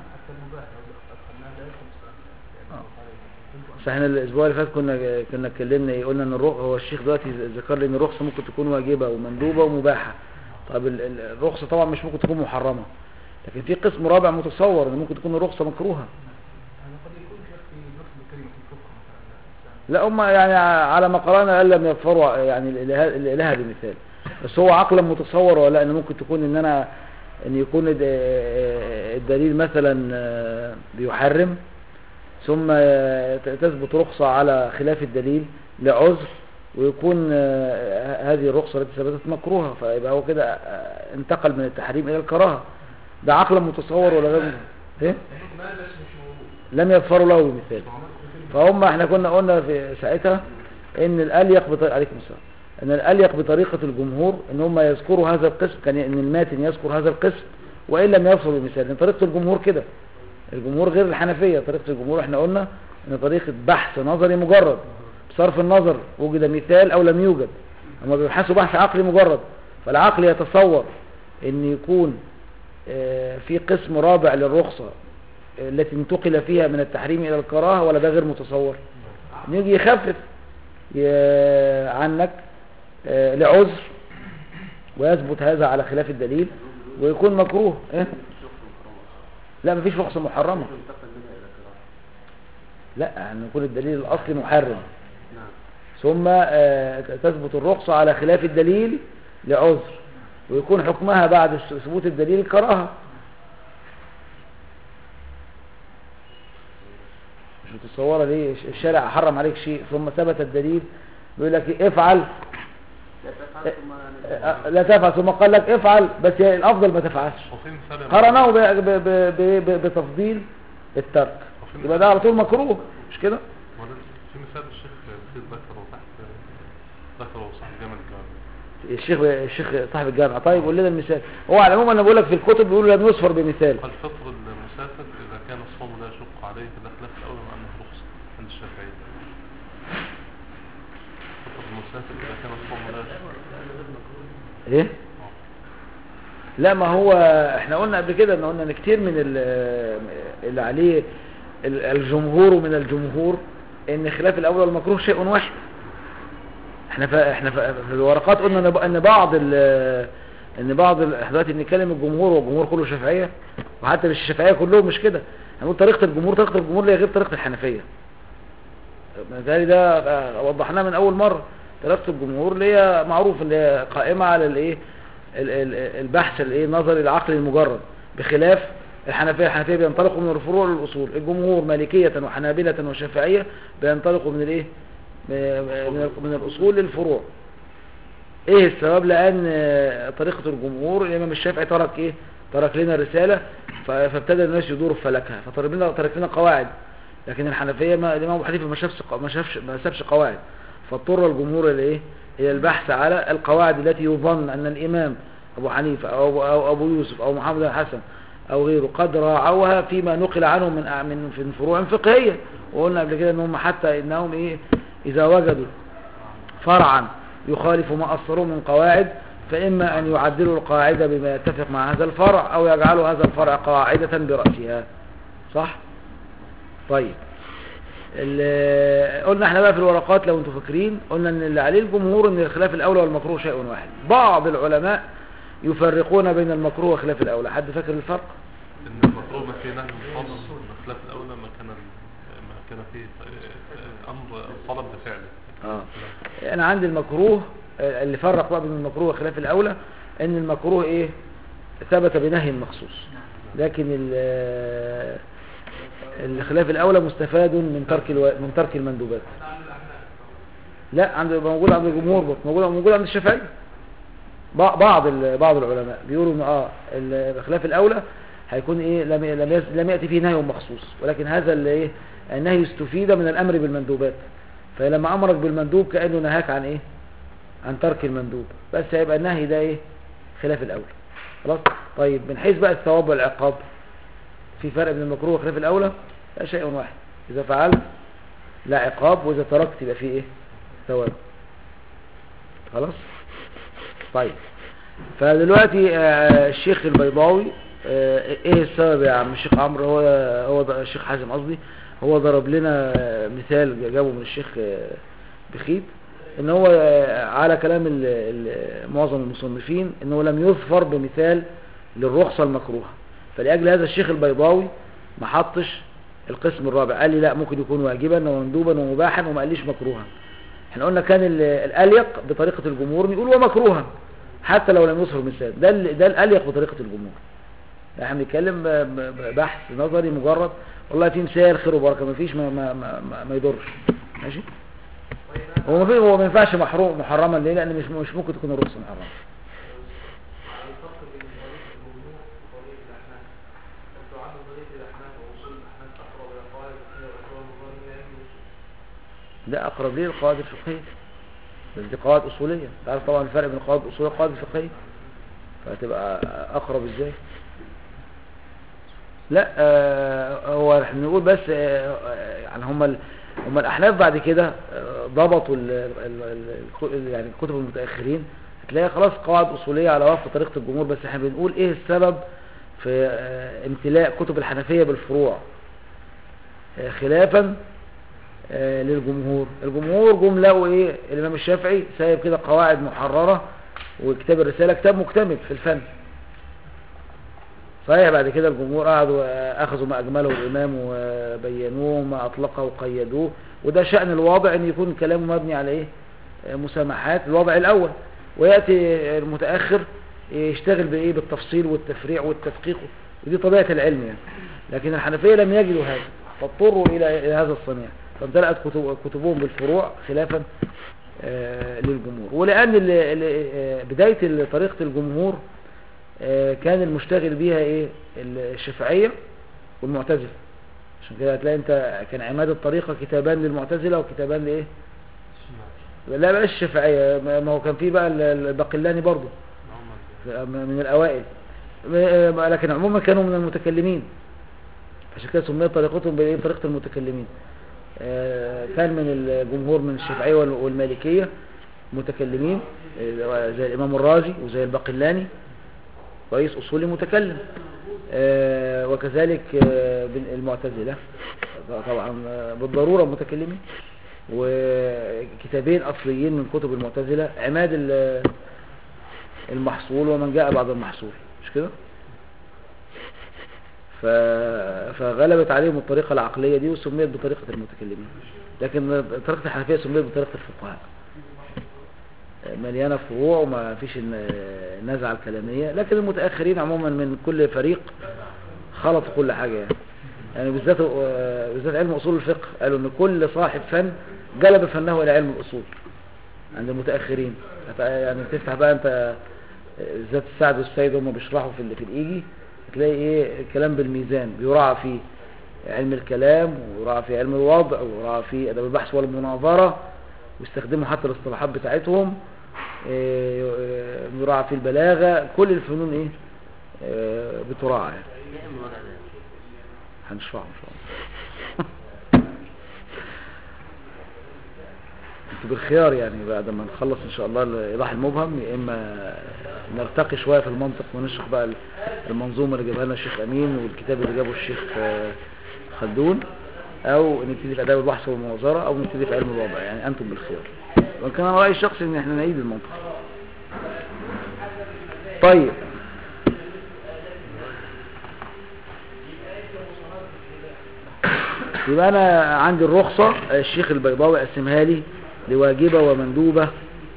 بس احنا الاسبوع اللي فات كنا كنا اتكلمنا ايه قلنا ان الرخ هو الشيخ دلوقتي ذكر لي ان الرخصه ممكن تكون واجبه ومندوبه ومباحه طب ال- ال- الرخصه طبعا مش ممكن تكون محرمه لكن في قسم رابع متصور ان ممكن تكون الرخصه مكروهه هذا قد يكون شيخ في نص الكلمة في الفقه مثلا لا هم يعني على ما قرانا قال لم يظفروا يعني الإله الإله بمثال بس هو عقلا متصور ولا ان ممكن تكون ان انا ان يكون الد- الدليل مثلا آه، بيحرم ثم آه، ت- تثبت رخصة على خلاف الدليل لعذر ويكون آه، هذه الرخصة التي ثبتت مكروهة فيبقى هو كده آه، انتقل من التحريم إلى الكراهة ده عقلا متصور ولا غير متصور؟ ايه لم يظفروا له بمثال فهم احنا كنا قلنا في ساعتها ان الاليق بط... عليكم السلام ان الاليق بطريقة الجمهور ان هم يذكروا هذا القسم كان ان الماتن يذكر هذا القسم وان لم يفصل بمثال لان طريقة الجمهور كده الجمهور غير الحنفية طريقة الجمهور احنا قلنا ان طريقة بحث نظري مجرد بصرف النظر وجد مثال او لم يوجد هم بيبحثوا بحث عقلي مجرد فالعقل يتصور ان يكون آه، في قسم رابع للرخصة آه، التي انتقل فيها من التحريم الى الكراهة ولا ده غير متصور نيجي يخفف ي- عنك آه، لعذر ويثبت هذا على خلاف الدليل ويكون مكروه إيه؟ لا مفيش رخصة محرمة ينتقل منها الى كراهه لا أن يكون الدليل الأصلي محرم نعم ثم آه، تثبت الرخصة على خلاف الدليل لعذر ويكون حكمها بعد ثبوت الدليل كراهة مش متصورة ليه الشارع حرم عليك شيء ثم ثبت الدليل بيقول لك إيه؟ افعل لا تفعل ثم آه، لا تفعل ثم قال لك افعل بس هي الأفضل ما تفعلش وفي مثال يا قرنه ب- ب- ب- ب- ب- بتفضيل الترك وفي يبقى ده على طول مكروه مش كده مولانا في مثال الشيخ بخير ذكره تحت ذكره صاحب جامع الجامع الشيخ الشيخ صاحب الجامعة طيب قول لنا المثال هو على العموم انا بقول لك في الكتب بيقولوا لم يصفر بمثال قال فطر المسافر إذا كان الصوم لا يشق عليه فده خلاف الأول مع أنه رخصة عند الشافعية فطر المسافر إذا كان الصوم لا يشق ايه لا ما هو احنا قلنا قبل كده ان قلنا ان كتير من ال- اللي عليه ال- الجمهور من الجمهور ان خلاف الاول والمكروه شيء واحد احنا ف... احنا ف... في الورقات قلنا ان ب- ان بعض ال... ان بعض ال... احنا دلوقتي بنتكلم الجمهور والجمهور كله شافعيه وحتى مش الشافعيه كلهم مش كده هنقول طريقه الجمهور طريقه الجمهور لا غير طريقه الحنفيه بالتالي ده آه، وضحناه من اول مره طريقه الجمهور اللي هي معروف اللي هي قائمه على الايه ال- ال- البحث الايه النظري العقلي المجرد بخلاف الحنفيه الحنفيه بينطلقوا من الفروع للاصول الجمهور مالكيه وحنابله وشافعيه بينطلقوا من الايه من من الاصول للفروع ايه السبب لان آه، طريقه الجمهور الامام الشافعي ترك ايه ترك لنا رساله ف- فابتدى الناس يدوروا في فلكها فترك لنا ترك لنا قواعد لكن الحنفيه ما الامام ابو حنيفه ما شافش ما شافش ما سابش قواعد فاضطر الجمهور الى ايه الى البحث على القواعد التي يظن ان الامام ابو حنيفه او أبو, أو ابو يوسف او محمد بن الحسن او غيره قد راعوها فيما نقل عنهم من أع- من من فروع فقهيه وقلنا قبل كده ان هم حتى انهم ايه اذا وجدوا فرعا يخالف ما أصلوه من قواعد فإما أن يعدلوا القاعدة بما يتفق مع هذا الفرع أو يجعلوا هذا الفرع قاعدة برأسها صح؟ طيب ال- قلنا احنا بقى في الورقات لو انتم فاكرين قلنا ان اللي عليه الجمهور ان الخلاف الاولى والمكروه شيء واحد بعض العلماء يفرقون بين المكروه وخلاف الاولى حد فاكر الفرق إن المطلوب ما فيه نهي مفضل إن خلاف الأولى ما كان ما كان فيه آه، أمر طلب بفعله اه انا عندي المكروه آه، اللي فرق بقى بين المكروه وخلاف الاولى ان المكروه ايه ثبت بنهي مخصوص لكن ال- آه، الخلاف الاولى مستفاد من ترك الو... من ترك المندوبات لا عند موجود عند الجمهور برضه موجود موجود عند الشافعي بع- بعض ال- بعض العلماء بيقولوا ان اه ال- الخلاف الاولى هيكون ايه لم لم يز- لم ياتي فيه نهي مخصوص ولكن هذا اللي ايه النهي استفيد من الامر بالمندوبات فلما امرك بالمندوب كانه نهاك عن ايه عن ترك المندوب بس هيبقى النهي ده ايه خلاف الاولى خلاص طيب من حيث بقى الثواب والعقاب في فرق بين المكروه وخلاف الاولى لا شيء واحد اذا فعلت لا عقاب واذا تركت يبقى فيه ايه ثواب خلاص طيب فدلوقتي آه، الشيخ البيضاوي آه، ايه السبب يا عم الشيخ عمرو هو هو ده- الشيخ حازم قصدي هو ضرب لنا آه، مثال جابه من الشيخ آه، بخيت ان هو آه، على كلام ال- ال- معظم المصنفين انه لم يظفر بمثال للرخصة المكروهة فلأجل هذا الشيخ البيضاوي ما حطش القسم الرابع قال لي لا ممكن يكون واجبا ومندوبا ومباحا وما قاليش مكروها احنا قلنا كان ال- الأليق بطريقة الجمهور يقول ومكروها حتى لو لم يظهر مثال ده ال- ده الأليق بطريقة الجمهور احنا بنتكلم ب- ب- بحث نظري مجرد والله في مثال خير وبركه ما فيش ما, ما, ما, ما, ما يضرش ماشي هو ما في هو ما ينفعش محروم محرما ليه لان مش مش ممكن تكون الرخصه محرمه الفرق بين طريق الجمهور وطريق الأحناف انتوا عندكم طريق الأحناف ووصول الأحناف أقرب إلى قواعد الفقهية والأقوال المظاهرة من علم الوصول ده اقرب ليه القواعد الفقهيه بس دي قواعد اصوليه تعرف طبعا الفرق بين القواعد الاصوليه والقواعد الفقهيه فهتبقى اقرب ازاي لا آه، هو احنا بنقول بس آه، آه، يعني هم ال- هم الاحناف بعد كده آه، ضبطوا ال- ال- ال- الك- يعني كتب المتاخرين هتلاقي خلاص قواعد اصوليه على وفق طريقه الجمهور بس احنا بنقول ايه السبب في آه، امتلاء كتب الحنفيه بالفروع آه، خلافا آه، للجمهور الجمهور جم لقوا ايه الامام الشافعي سايب كده قواعد محرره وكتاب الرساله كتاب مكتمل في الفن صحيح بعد كده الجمهور قعدوا آه، اخذوا ما اجمله الامام وبينوه ما اطلقه وقيدوه وده شأن الواضع ان يكون كلامه مبني على ايه آه، مسامحات الوضع الاول وياتي المتاخر يشتغل بايه بالتفصيل والتفريع والتدقيق ودي طبيعه العلم يعني لكن الحنفيه لم يجدوا هذا فاضطروا الى إلى هذا الصنيع فامتلأت كتب- كتبهم بالفروع خلافا آه، للجمهور ولان ال- ال- آه، بدايه طريقه الجمهور آه، كان المشتغل بيها ايه الشافعيه والمعتزله عشان كده هتلاقي انت كان عماد الطريقه كتابان للمعتزله وكتابان لايه لا بقى الشافعيه ما ما هو كان في بقى ال- الباقلاني برضه من الاوائل م- لكن عموما كانوا من المتكلمين عشان كده سميت طريقتهم بايه طريقه المتكلمين آه، كان من الجمهور من الشافعيه وال- والمالكيه متكلمين آه، زي الامام الرازي وزي الباقلاني رئيس اصولي متكلم آه، وكذلك آه، بن- المعتزله طبعا آه، بالضروره متكلمين وكتابين اصليين من كتب المعتزله عماد ال- المحصول ومن جاء بعد المحصول مش كده ف... فغلبت عليهم الطريقة العقلية دي وسميت بطريقة المتكلمين لكن طريقة الحنفية سميت بطريقة الفقهاء مليانة فروع وما فيش الن- النزعة الكلامية لكن المتأخرين عموما من كل فريق خلطوا كل حاجة يعني يعني بالذات بالذات علم أصول الفقه قالوا إن كل صاحب فن جلب فنه إلى علم الأصول عند المتأخرين هت- يعني تفتح بقى أنت بالذات السعد والسيد هم بيشرحوا في ال- في الإيجي تلاقي إيه الكلام بالميزان بيراعى فيه علم الكلام ويراعى فيه علم الوضع ويراعى فيه أدب البحث والمناظرة ويستخدموا حتى الاصطلاحات بتاعتهم إيه، إيه، يراعى فيه البلاغة كل الفنون إيه إيه، بتراعى يعني ايه الوضع ده؟ هنشرحه ان شاء الله انتوا بالخيار يعني بعد ما نخلص ان شاء الله الايضاح المبهم يا اما نرتقي شويه في المنطق ونشرح بقى المنظومه اللي جابها لنا الشيخ امين والكتاب اللي جابه الشيخ آه، خلدون او نبتدي في اداب البحث والمناظره او نبتدي في علم الوضع يعني انتم بالخيار وكان انا رايي الشخصي ان احنا نعيد المنطق طيب يبقى انا عندي الرخصة الشيخ البيضاوي قسمها لي لواجبة ومندوبة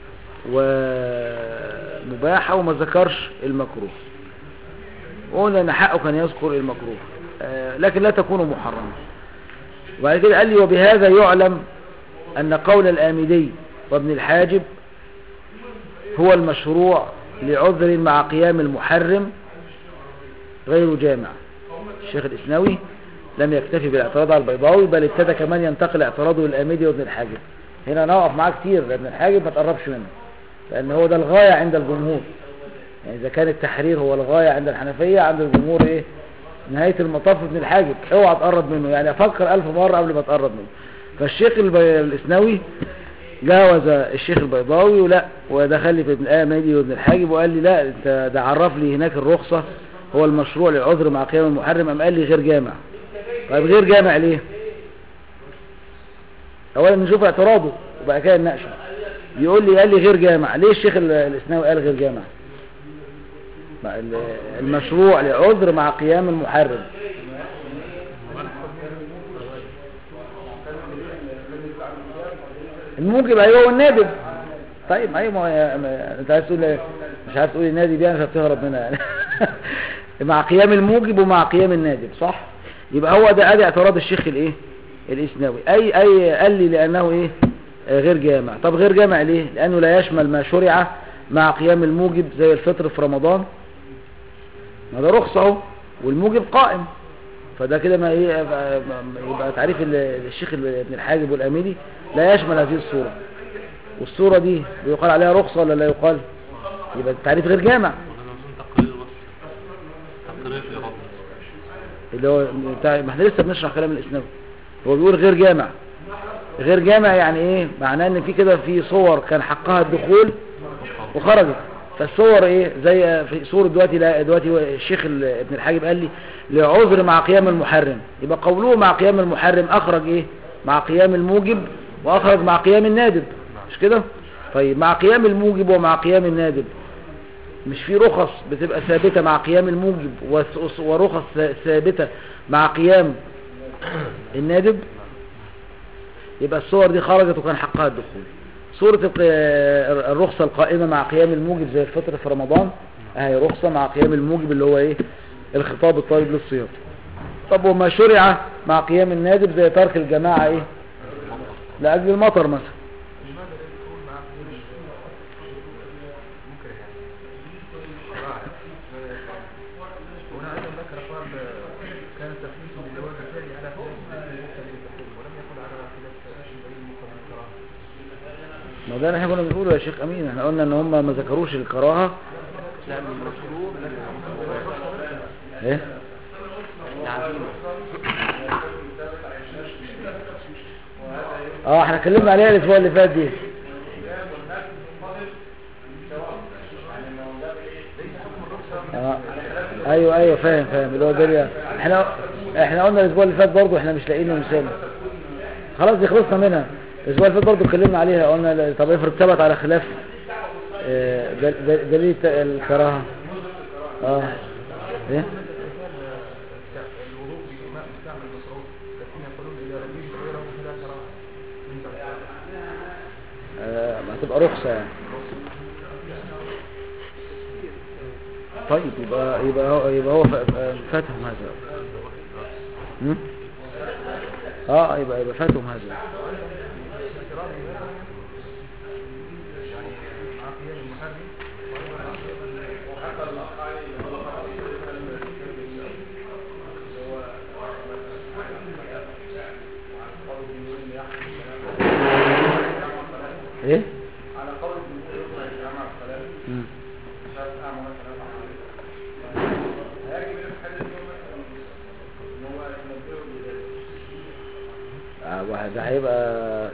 ومباحة وما ذكرش المكروه وقلنا ان حقه كان يذكر المكروه آه، لكن لا تكون محرمة وبعد كده قال لي وبهذا يعلم ان قول الآمدي وابن الحاجب هو المشروع لعذر مع قيام المحرم غير جامع الشيخ الإسنوي لم يكتفي بالاعتراض على البيضاوي بل ابتدى كمان ينتقل اعتراضه للآمدي وابن الحاجب هنا نقف معاه كتير لأن الحاجب ما تقربش منه لأن هو ده الغاية عند الجمهور يعني إذا كان التحرير هو الغاية عند الحنفية عند الجمهور إيه نهاية المطاف ابن الحاجب اوعى تقرب منه يعني أفكر ألف مرة قبل ما تقرب منه فالشيخ البي... الإسنوي جاوز الشيخ البيضاوي ولا ودخل لي في ابن الآمدي وابن الحاجب وقال لي لا انت ده عرف لي هناك الرخصة هو المشروع للعذر مع قيام المحرم أم قال لي غير جامع طيب غير جامع ليه اولا نشوف اعتراضه وبعد كده نناقشه يقول لي قال لي غير جامع ليه الشيخ ال- الاسناوي قال غير جامع مع ال- المشروع لعذر مع قيام المحرم الموجب ايوه والنادب طيب ايوه ما هي- ما- انت عايز تقول إيه؟ مش عايز تقول النادب يعني فبتهرب منها يعني مع قيام الموجب ومع قيام النادب صح يبقى هو ده ادي اعتراض الشيخ الايه الاسناوي اي اي قال لي لانه ايه آه، غير جامع طب غير جامع ليه لانه لا يشمل ما شرع مع قيام الموجب زي الفطر في رمضان ما ده رخصه اهو والموجب قائم فده كده ما ايه يبقى- يبقى تعريف ال- الشيخ ابن الحاجب والاميري لا يشمل هذه الصوره والصورة دي بيقال عليها رخصة ولا لا يقال يبقى التعريف غير جامع ولا لازم تقرير بس تقرير إرادة اللي هو بتاع ما احنا لسه بنشرح كلام الاسلام هو بيقول غير جامع غير جامع يعني ايه معناه ان في كده في صور كان حقها الدخول وخرجت فالصور ايه زي في صورة دلوقتي لا دلوقتي الشيخ ال- ابن الحاجب قال لي لعذر مع قيام المحرم يبقى قوله مع قيام المحرم اخرج ايه مع قيام الموجب واخرج مع قيام النادب مش كده طيب مع قيام الموجب ومع قيام النادب مش في رخص بتبقى ثابتة مع قيام الموجب وس- ورخص ثابتة مع قيام النادب يبقى الصور دي خرجت وكان حقها الدخول صورة الق- الرخصة القائمة مع قيام الموجب زي الفطر في رمضان اهي رخصة مع قيام الموجب اللي هو ايه الخطاب الطالب للصيام طب وما شرع مع قيام النادب زي ترك الجماعة ايه لأجل المطر مثلا لماذا لا يكون مع قيام ممكن يعني راعي ماذا يفعل هنا أيضا ذكر قال كان التخليص بالجواز الثاني على خلاف الدليل المقتضي للتحريم ولم يكن على خلاف الدليل المقتضي للكراهة ما ده احنا كنا بنقوله يا شيخ امين احنا قلنا ان هم ما ذكروش الكراهة لا من المكروه ايه العزيمة اه احنا اتكلمنا عليها الاسبوع اللي فات دي آه. ايوه ايوه فاهم فاهم اللي هو ده احنا احنا قلنا الاسبوع اللي فات برضه احنا مش لاقيين له مثال خلاص دي خلصنا منها الاسبوع اللي فات برضه اتكلمنا عليها قلنا لا- طب افرض ثبت على خلاف آه، دل- دل- دليل الت- الكراهه اه ايه الوضوء بماء مستعمل مصروف لكن يقولون إذا لم يجد غيره فلا كراهة من ذلك. آه، هتبقى رخصة يعني طيب يبقى يبقى هو يبقى هو ف- فاتهم هذا هم؟ اه يبقى يبقى فاتهم هذا مع قيام المحرم ايه مم. آه، واحد ده هيبقى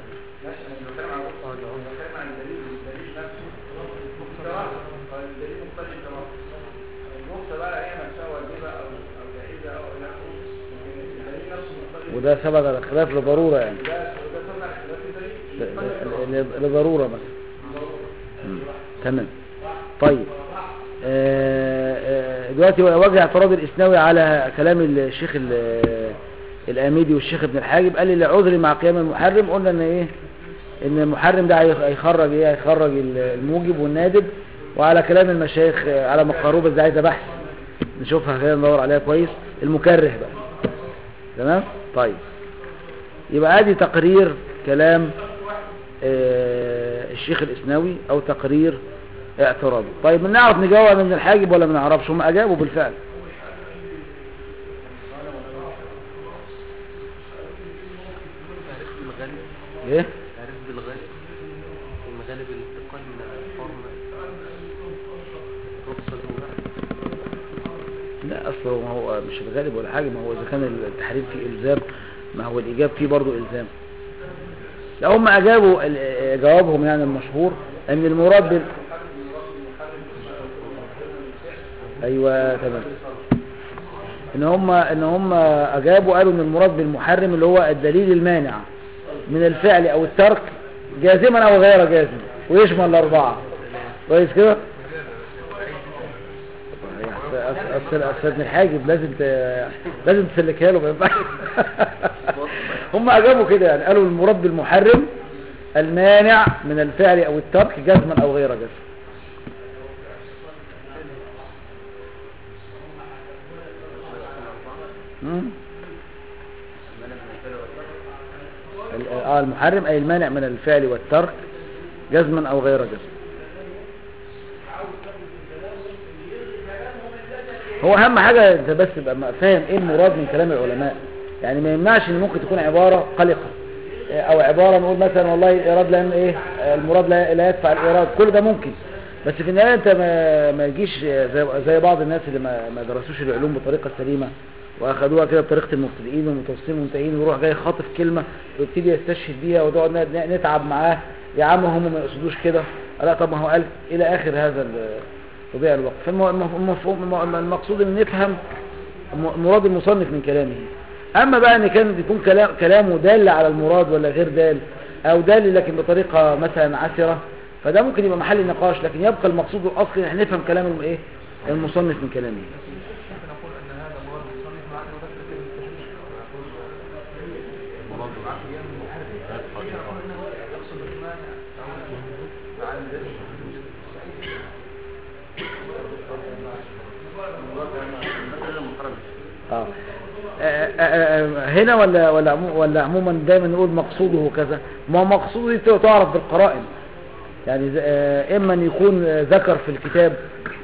وده ثبت على خلاف لضرورة يعني ل- ل- ل- لضرورة مثلا مم. تمام طيب آه، آه، دلوقتي وجه اعتراض الإسناوي على كلام الشيخ ال- الآمدي والشيخ ابن الحاجب قال لي لعذري مع قيام المحرم قلنا ان ايه ان المحرم ده هيخ- هيخرج ايه هيخرج ال- الموجب والنادب وعلى كلام المشايخ آه، على مقاروبة ده عايزة بحث نشوفها خلينا ندور عليها كويس المكره بقى تمام طيب يبقى ادي تقرير كلام آه، الشيخ الاسناوي او تقرير اعتراضه طيب نعرف نجاوب من الحاجب ولا ما نعرفش هم اجابوا بالفعل تعريف المغالب ايه تعريف بالغالب المغالب الانتقال من الحرم رخصة المباح لا اصل ما هو مش الغالب ولا حاجه ما هو اذا كان التحريم فيه الزام ما هو الاجاب فيه برضه الزام لا هم اجابوا ال- جوابهم يعني المشهور ان المراد بال... ايوه تمام ان هم ان هم اجابوا قالوا ان المراد بالمحرم اللي هو الدليل المانع من الفعل او الترك جازما او غير جازم ويشمل الاربعه كويس كده أصل أصل ابن الحاجب لازم ت... لازم تسلكها له ما ينفعش هم أجابوا كده يعني قالوا المراد بالمحرم المانع من الفعل أو الترك جزما أو غير جزم مم. ال- اه المحرم أي المانع من الفعل والترك جزما أو غير جزم هو اهم حاجة انت بس تبقى م- فاهم ايه المراد من كلام العلماء يعني ما يمنعش ان ممكن تكون عبارة قلقة آه، او عبارة نقول مثلا والله الايراد لان ايه آه، المراد لا, لا يدفع الايراد كل ده ممكن بس في النهاية انت ما, ما يجيش زي, زي بعض الناس اللي ما, ما درسوش العلوم بطريقة سليمة واخدوها كده بطريقة المبتدئين والمتوسطين والمنتهين ويروح جاي خاطف كلمة ويبتدي يستشهد بيها ونقعد ن- نتعب معاه يا عم هم ما يقصدوش كده لا طب ما هو قال الى اخر هذا ال- تضيع الوقت فالمفهوم المقصود ان نفهم م- مراد المصنف من كلامه اما بقى ان كان يكون كلام كلامه دال على المراد ولا غير دال او دال لكن بطريقة مثلا عسرة فده ممكن يبقى محل نقاش لكن يبقى المقصود الاصلي ان احنا نفهم كلام الم- ايه المصنف من كلامه ممكن نقول ان هذا مراد المصنف مع انه ذكر كلمه التشبيه المراد يدفع الإيراد. يقصد المانع او مع ال- المثل المحرم آه. آه، آه، آه، هنا ولا ولا عمو- ولا عموما دايما نقول مقصوده كذا ما هو مقصوده دي تعرف بالقرائن يعني ز- آه، اما ان يكون آه، ذكر في الكتاب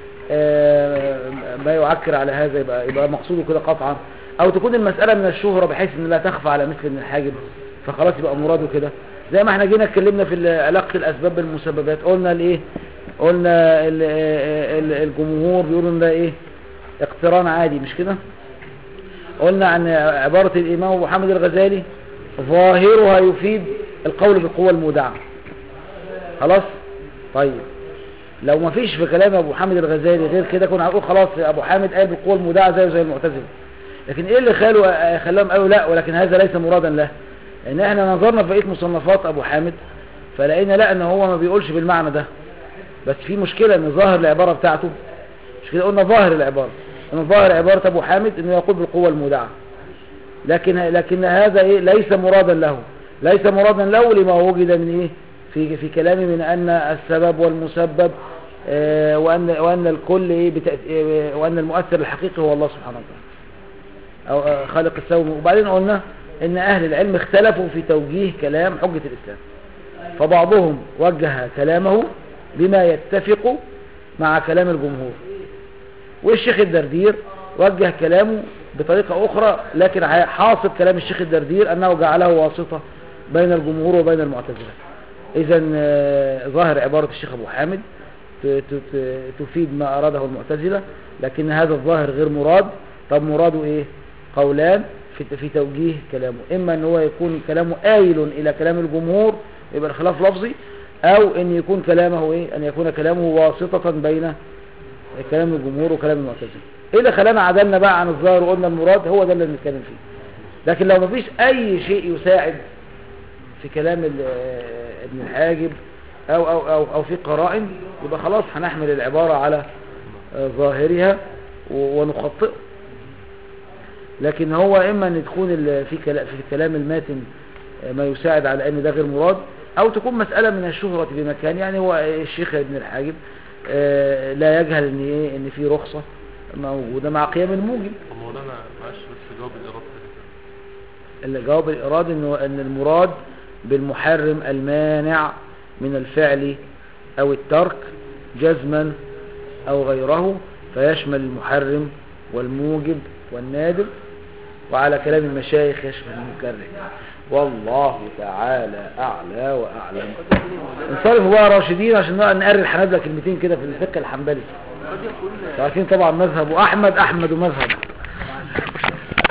آه، ما يعكر على هذا يبقى يبقى مقصوده كده قطعا او تكون المسألة من الشهرة بحيث ان لا تخفى على مثل ابن الحاجب فخلاص يبقى مراده كده زي ما احنا جينا اتكلمنا في ال- علاقة الاسباب بالمسببات قلنا الايه قلنا ال- آه، ال- الجمهور بيقولوا ان ده ايه اقتران عادي مش كده قلنا عن عبارة الإمام أبو محمد الغزالي ظاهرها يفيد القول بالقوة المودعة خلاص طيب لو ما فيش في كلام أبو حامد الغزالي غير كده كنا هنقول خلاص أبو حامد قال بالقوة المودعة زيه زي المعتزلة لكن إيه اللي خلوا خلاهم قالوا لا ولكن هذا ليس مرادا له لأن إحنا نظرنا في بقية مصنفات أبو حامد فلقينا لا أن هو ما بيقولش بالمعنى ده بس في مشكلة أن ظاهر العبارة بتاعته مش كده قلنا ظاهر العبارة ان ظاهر عبارة ابو حامد انه يقول بالقوة المودعة لكن لكن هذا ايه ليس مرادا له ليس مرادا له لما وجد من ايه في في كلامه من ان السبب والمسبب آه، وان وان الكل ايه بتأ- آه، وان المؤثر الحقيقي هو الله سبحانه وتعالى او آه، خالق السوم وبعدين قلنا ان اهل العلم اختلفوا في توجيه كلام حجة الاسلام فبعضهم وجه كلامه بما يتفق مع كلام الجمهور والشيخ الدردير وجه كلامه بطريقة أخرى لكن حاصل كلام الشيخ الدردير أنه جعله واسطة بين الجمهور وبين المعتزلة إذا ظاهر عبارة الشيخ أبو حامد ت- ت- ت- تفيد ما أراده المعتزلة لكن هذا الظاهر غير مراد طب مراده إيه قولان في في توجيه كلامه إما أن هو يكون كلامه آيل إلى كلام الجمهور يبقى الخلاف لفظي أو أن يكون كلامه إيه أن يكون كلامه واسطة بين كلام الجمهور وكلام المعتزله ايه اللي خلانا عدلنا بقى عن الظاهر وقلنا المراد هو ده اللي بنتكلم فيه لكن لو مفيش اي شيء يساعد في كلام ال- آه، ابن الحاجب او او او او في قرائن يبقى خلاص هنحمل العبارة على آه، ظاهرها و- ونخطئه لكن هو اما ان تكون ال- في كلا- في كلام الماتن آه، ما يساعد على ان ده غير مراد او تكون مسألة من الشهرة بمكان يعني هو الشيخ ابن الحاجب آه، لا يجهل ان ايه ان في رخصة موجودة مع قيام الموجب طب مولانا معلش بس جواب الإيراد كده اللي جواب الإراد إنه أن المراد بالمحرم المانع من الفعل أو الترك جزما أو غيره فيشمل المحرم والموجب والنادب وعلى كلام المشايخ يشمل المكره والله تعالى أعلى وأعلم انصرفوا بقى راشدين عشان نقعد نقرر الحنابلة كلمتين كده في الفقه الحنبلي قد يكون انتوا عارفين طبعا مذهب أحمد أحمد ومذهب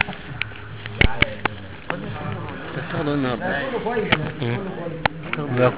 تشتغلوا النهارده